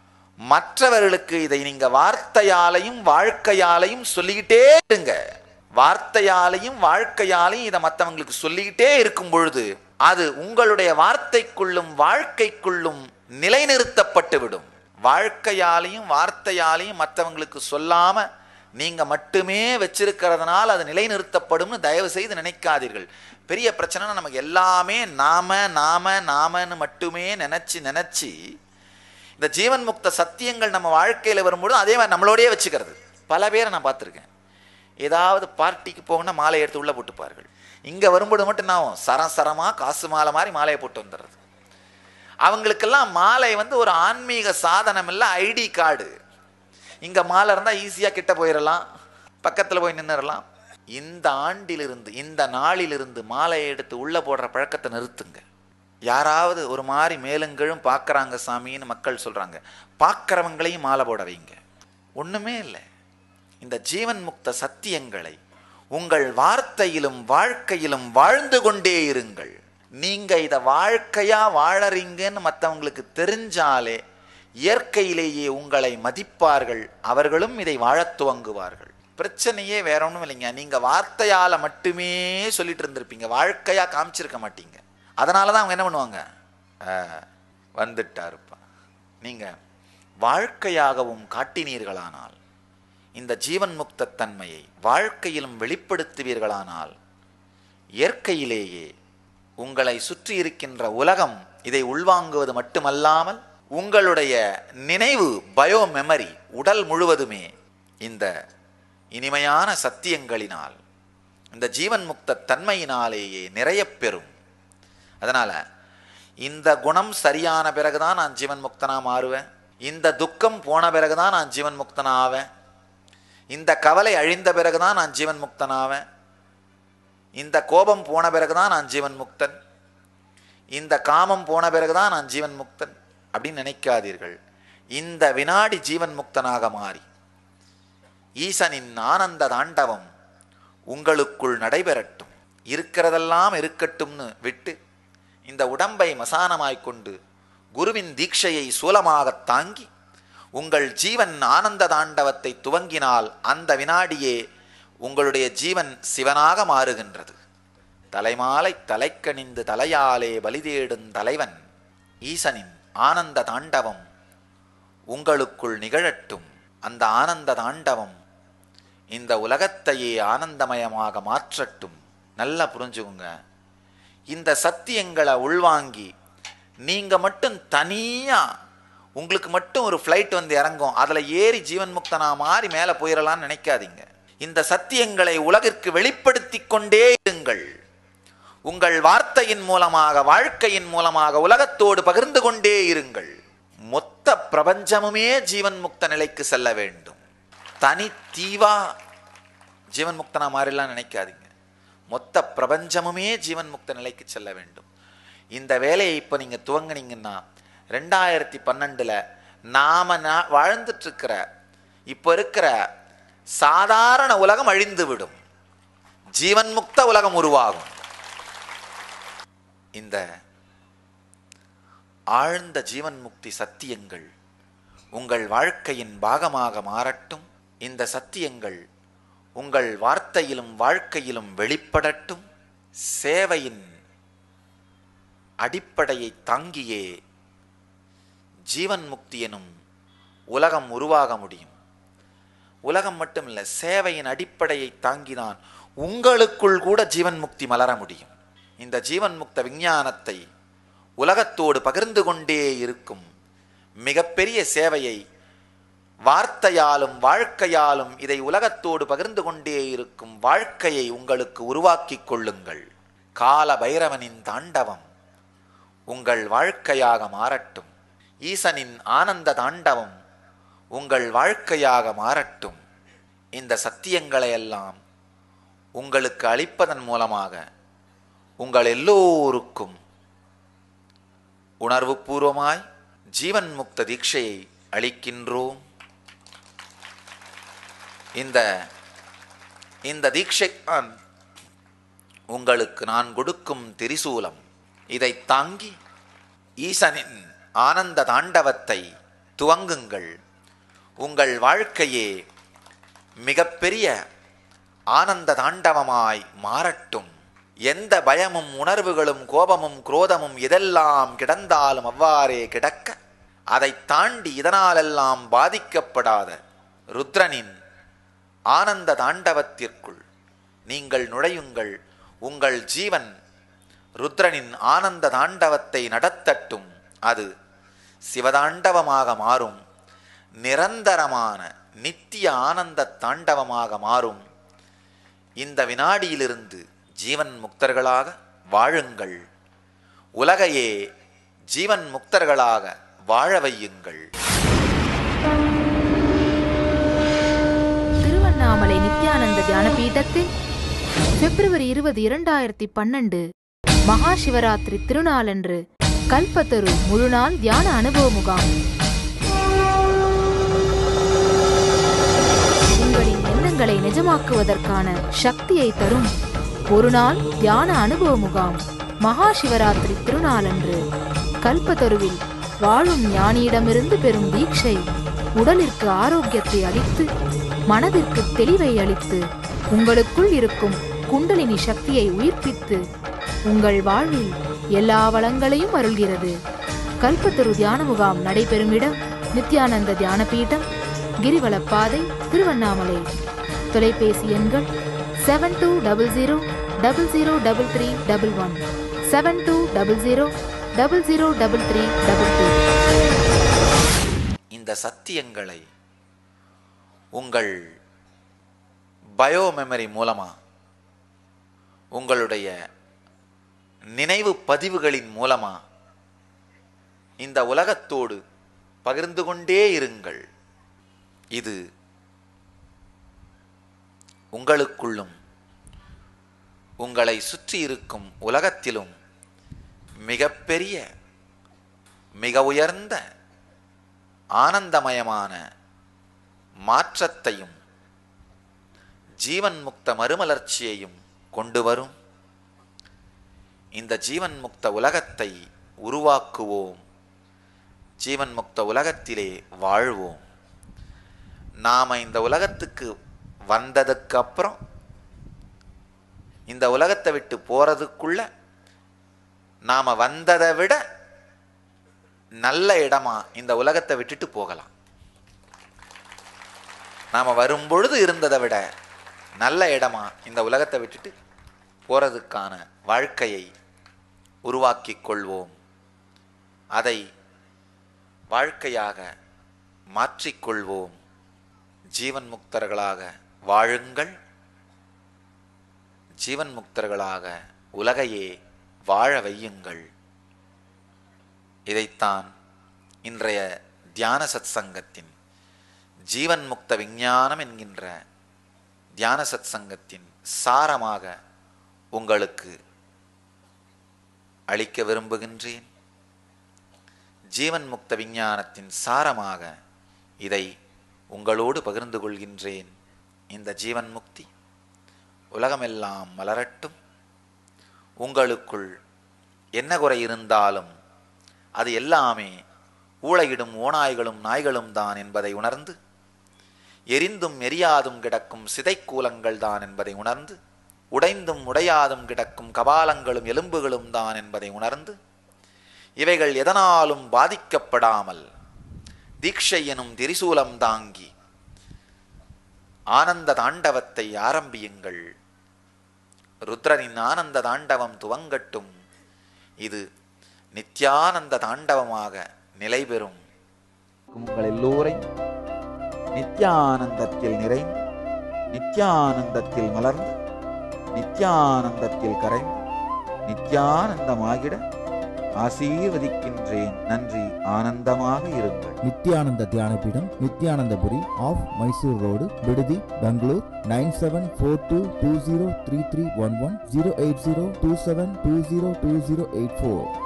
மற்றவர்களுக்கு இதை நீங்க வார்த்தையாலையும் வாழ்க்கையாலையும் சொல்லிக்கிட்டே இருங்க வார்த்தையாலையும் வாழ்க்கையாலையும் இதை மற்றவங்களுக்கு சொல்லிக்கிட்டே இருக்கும் பொழுது அது உங்களுடைய வார்த்தைக்குள்ளும் வாழ்க்கைக்குள்ளும் நிலைநிறுத்தப்பட்டு விடும் வாழ்க்கையாலையும் வார்த்தையாலையும் மற்றவங்களுக்கு சொல்லாம நீங்க மட்டுமே வச்சிருக்கிறதுனால அது நிலைநிறுத்தப்படும்னு தயவு செய்து நினைக்காதீர்கள் பெரிய பிரச்சனைனா நமக்கு எல்லாமே நாம நாம நாமன்னு மட்டுமே நினைச்சு நினைச்சு இந்த ஜீவன் முக்த சத்தியங்கள் நம்ம வாழ்க்கையில் வரும்பொழுது அதே மாதிரி நம்மளோடயே வச்சுக்கிறது பல பேரை நான் பார்த்துருக்கேன் ஏதாவது பார்ட்டிக்கு போகணும்னா மாலை எடுத்து உள்ளே போட்டுப்பார்கள் இங்கே வரும்பொழுது மட்டும் நான் சரம் சரமாக காசு மாலை மாதிரி மாலையை போட்டு வந்துடுறது அவங்களுக்கெல்லாம் மாலை வந்து ஒரு ஆன்மீக சாதனம் இல்லை ஐடி கார்டு இங்கே மாலை இருந்தால் ஈஸியாக கிட்ட போயிடலாம் பக்கத்தில் போய் நின்றுடலாம் இந்த ஆண்டிலிருந்து இந்த நாளிலிருந்து மாலையை எடுத்து உள்ளே போடுற பழக்கத்தை நிறுத்துங்க யாராவது ஒரு மாதிரி மேலுங்கழும் பார்க்குறாங்க சாமின்னு மக்கள் சொல்கிறாங்க பார்க்குறவங்களையும் மாலை போட வைங்க ஒன்றுமே இல்லை இந்த ஜீவன் முக்த சத்தியங்களை உங்கள் வார்த்தையிலும் வாழ்க்கையிலும் வாழ்ந்து கொண்டே இருங்கள் நீங்க இதை வாழ்க்கையா வாழறீங்கன்னு மற்றவங்களுக்கு தெரிஞ்சாலே இயற்கையிலேயே உங்களை மதிப்பார்கள் அவர்களும் இதை வாழத் துவங்குவார்கள் பிரச்சனையே வேற ஒன்றும் இல்லைங்க நீங்க வார்த்தையால மட்டுமே சொல்லிட்டு இருந்திருப்பீங்க வாழ்க்கையா காமிச்சிருக்க மாட்டீங்க அதனால தான் அவங்க என்ன பண்ணுவாங்க "ஆ, வந்துட்டாருப்பா நீங்க வாழ்க்கையாகவும் காட்டினீர்களானால் இந்த ஜீவன் முக்த தன்மையை வாழ்க்கையிலும் வெளிப்படுத்துவீர்களானால் இயற்கையிலேயே உங்களை சுற்றி இருக்கின்ற உலகம் இதை உள்வாங்குவது மட்டுமல்லாமல் உங்களுடைய நினைவு பயோ மெமரி உடல் முழுவதுமே இந்த இனிமையான சத்தியங்களினால் இந்த ஜீவன் முக்த தன்மையினாலேயே நிறைய பெறும் அதனால இந்த குணம் சரியான பிறகுதான் நான் ஜீவன் முக்தனா மாறுவேன் இந்த துக்கம் போன பிறகுதான் நான் ஜீவன் முக்தனா ஆவேன் இந்த கவலை அழிந்த பிறகுதான் நான் ஜீவன் முக்தனாவேன் இந்த கோபம் போன பிறகுதான் நான் ஜீவன் முக்தன் இந்த காமம் போன பிறகுதான் நான் ஜீவன் முக்தன் அப்படின்னு நினைக்காதீர்கள் இந்த வினாடி ஜீவன் முக்தனாக மாறி ஈசனின் ஆனந்த தாண்டவம் உங்களுக்குள் நடைபெறட்டும் இருக்கிறதெல்லாம் இருக்கட்டும்னு விட்டு இந்த உடம்பை மசானமாய்க் கொண்டு குருவின் தீட்சையை சூலமாகத் தாங்கி உங்கள் ஜீவன் ஆனந்த தாண்டவத்தை துவங்கினால் அந்த வினாடியே உங்களுடைய ஜீவன் சிவனாக மாறுகின்றது தலைமாலை தலைக்கணிந்து தலையாலே பலிதேடும் தலைவன் ஈசனின் ஆனந்த தாண்டவம் உங்களுக்குள் நிகழட்டும் அந்த ஆனந்த தாண்டவம் இந்த உலகத்தையே ஆனந்தமயமாக மாற்றட்டும் நல்லா புரிஞ்சுக்குங்க இந்த சத்தியங்களை உள்வாங்கி நீங்க மட்டும் தனியா உங்களுக்கு மட்டும் ஒரு ஃப்ளைட் வந்து இறங்கும் அதுல ஏறி ஜீவன் முக்தனா மாறி மேலே போயிடலாம்னு நினைக்காதீங்க இந்த சத்தியங்களை உலகிற்கு வெளிப்படுத்தி கொண்டே இருங்கள் உங்கள் வார்த்தையின் மூலமாக வாழ்க்கையின் மூலமாக உலகத்தோடு பகிர்ந்து கொண்டே இருங்கள் மொத்த பிரபஞ்சமுமே ஜீவன் முக்த நிலைக்கு செல்ல வேண்டும் தனி தீவா ஜீவன் முக்தனா மாறிலாம் நினைக்காதீங்க மொத்த பிரபஞ்சமுமே ஜீவன் முக்த நிலைக்கு செல்ல வேண்டும் இந்த வேலையை இப்போ நீங்க துவங்குனீங்கன்னா ரெண்டாயிரத்தி பன்னெண்டுல நாம நா- வாழ்ந்துட்டு இருக்கிற இப்போ இருக்கிற சாதாரண உலகம் அழிந்து விடும் ஜீவன் முக்த உலகம் உருவாகும் இந்த ஆழ்ந்த ஜீவன் முக்தி சத்தியங்கள் உங்கள் வாழ்க்கையின் பாகமாக மாறட்டும் இந்த சத்தியங்கள் உங்கள் வார்த்தையிலும் வாழ்க்கையிலும் வெளிப்படட்டும் சேவையின் அடிப்படையை தாங்கியே ஜீவன் முக்தி எனும் உலகம் உருவாக முடியும் உலகம் மட்டும் இல்லை சேவையின் அடிப்படையை தாங்கிதான் உங்களுக்குள் கூட ஜீவன் முக்தி மலர முடியும் இந்த ஜீவன் முக்த விஞ்ஞானத்தை உலகத்தோடு பகிர்ந்து கொண்டே இருக்கும் மிகப்பெரிய சேவையை வார்த்தையாலும் வாழ்க்கையாலும் இதை உலகத்தோடு பகிர்ந்து கொண்டே இருக்கும் வாழ்க்கையை உங்களுக்கு உருவாக்கிக் கொள்ளுங்கள் கால பைரவனின் தாண்டவம் உங்கள் வாழ்க்கையாக மாறட்டும் ஈசனின் ஆனந்த தாண்டவம் உங்கள் வாழ்க்கையாக மாறட்டும் இந்த சத்தியங்களை எல்லாம் உங்களுக்கு அளிப்பதன் மூலமாக உங்கள் எல்லோருக்கும் உணர்வுபூர்வமாய் ஜீவன் முக்த தீட்சையை அளிக்கின்றோம் இந்த இந்த தீட்சை நான் உங்களுக்கு நான் கொடுக்கும் திரிசூலம் இதை தாங்கி ஈசனின் ஆனந்த தாண்டவத்தை துவங்குங்கள் உங்கள் வாழ்க்கையே மிகப்பெரிய ஆனந்த தாண்டவமாய் மாறட்டும் எந்த பயமும் உணர்வுகளும் கோபமும் குரோதமும் எதெல்லாம் கிடந்தாலும் அவ்வாறே கிடக்க அதை தாண்டி இதனாலெல்லாம் பாதிக்கப்படாத ருத்ரனின் ஆனந்த தாண்டவத்திற்குள் நீங்கள் நுழையுங்கள் உங்கள் ஜீவன் ருத்ரனின் ஆனந்த தாண்டவத்தை நடத்தட்டும் அது சிவதாண்டவமாக மாறும் நிரந்தரமான நித்திய ஆனந்த தாண்டவமாக மாறும் இந்த வினாடியிலிருந்து ஜீவன் முக்தர்களாக வாழுங்கள் உலகையே ஜீவன் முக்தர்களாக வாழ வையுங்கள் திருவண்ணாமலை நித்யானந்த தியானபீடத்தில் பிப்ரவரி இருபது இரண்டாயிரத்தி பன்னெண்டு மகா சிவராத்திரி திருநாளன்று கல்பத்தரு முழுநாள் தியான அனுபவ முகாம் உங்களின் எண்ணங்களை நிஜமாக்குவதற்கான சக்தியை தரும் ஒரு நாள் தியான அனுபவ முகாம் மகா சிவராத்திரி திருநாளன்று கல்பத்தருவில் வாழும் ஞானியிடமிருந்து பெறும் தீட்சை உடலிற்கு ஆரோக்கியத்தை அளித்து மனதிற்கு தெளிவை அளித்து உங்களுக்குள் இருக்கும் குண்டலினி சக்தியை உயிர்ப்பித்து உங்கள் வாழ்வில் எல்லா வளங்களையும் அருள்கிறது கல்பத்தரு தியான முகாம் நடைபெறும் இடம் நித்யானந்த தியான பீடம் கிரிவலப்பாதை திருவண்ணாமலை தொலைபேசி எண்கள் seven two double zero double zero double three double one seven two double zero double zero double three double two இந்த சத்தியங்களை உங்கள் பயோ மெமரி மூலமா உங்களுடைய நினைவு பதிவுகளின் மூலமா இந்த உலகத்தோடு பகிர்ந்து கொண்டே இருங்கள் இது உங்களுக்குள்ளும் உங்களை சுற்றி இருக்கும் உலகத்திலும் மிகப்பெரிய மிக உயர்ந்த ஆனந்தமயமான மாற்றத்தையும் ஜீவன் முக்த மறுமலர்ச்சியையும் கொண்டு வரும் இந்த ஜீவன் முக்த உலகத்தை உருவாக்குவோம் ஜீவன் முக்த உலகத்திலே வாழ்வோம் நாம இந்த உலகத்துக்கு வந்ததுக்கு அப்புறம் இந்த உலகத்தை விட்டு போறதுக்குள்ள நாம வந்ததை விட நல்ல இடமா இந்த உலகத்தை விட்டுட்டு போகலாம் நாம வரும்பொழுது இருந்ததை விட நல்ல இடமா இந்த உலகத்தை விட்டுட்டு போறதுக்கான வாழ்க்கையை உருவாக்கிக் கொள்வோம் அதை வாழ்க்கையாக மாற்றிக்கொள்வோம் ஜீவன் முக்தர்களாக வாழுங்கள் ஜீவன் முக்தர்களாக உலகையே வாழ வையுங்கள் இதைத்தான் இன்றைய தியான சத் சங்கத்தின் ஜீவன் முக்த விஞ்ஞானம் என்கின்ற தியான சத் சங்கத்தின் சாரமாக உங்களுக்கு அளிக்க விரும்புகின்றேன் ஜீவன் முக்த விஞ்ஞானத்தின் சாரமாக இதை உங்களோடு பகிர்ந்து கொள்கின்றேன் இந்த ஜீவன் முக்தி உலகமெல்லாம் மலரட்டும் உங்களுக்குள் என்ன குறை இருந்தாலும் அது எல்லாமே ஊழையிடும் ஓநாய்களும் நாய்களும் தான் என்பதை உணர்ந்து எரிந்தும் எரியாதும் கிடக்கும் சிதைக்கூலங்கள் தான் என்பதை உணர்ந்து உடைந்தும் உடையாதும் கிடக்கும் கபாலங்களும் எலும்புகளும் தான் என்பதை உணர்ந்து இவைகள் எதனாலும் பாதிக்கப்படாமல் தீட்சை எனும் திரிசூலம் தாங்கி ஆனந்த தாண்டவத்தை ஆரம்பியுங்கள் ருத்ரனின் ஆனந்த தாண்டவம் துவங்கட்டும் இது நித்யானந்த தாண்டவமாக நிலை பெறும் உங்கள் எல்லோரையும் நித்யானந்தத்தில் நிறைந்து நித்யானந்தத்தில் மலர்ந்து நித்யானந்தத்தில் கரைந்து நித்யானந்தமாகிட ஆசீர்வதிக்கின்றேன் நன்றி ஆனந்தமாக இருங்கள் நித்யானந்த தியானபீடம் நித்யானந்தபுரி ஆஃப் மைசூர் ரோடு விடுதி Bangalore nine seven four two two zero three three one one zero eight zero two seven two zero two zero eight four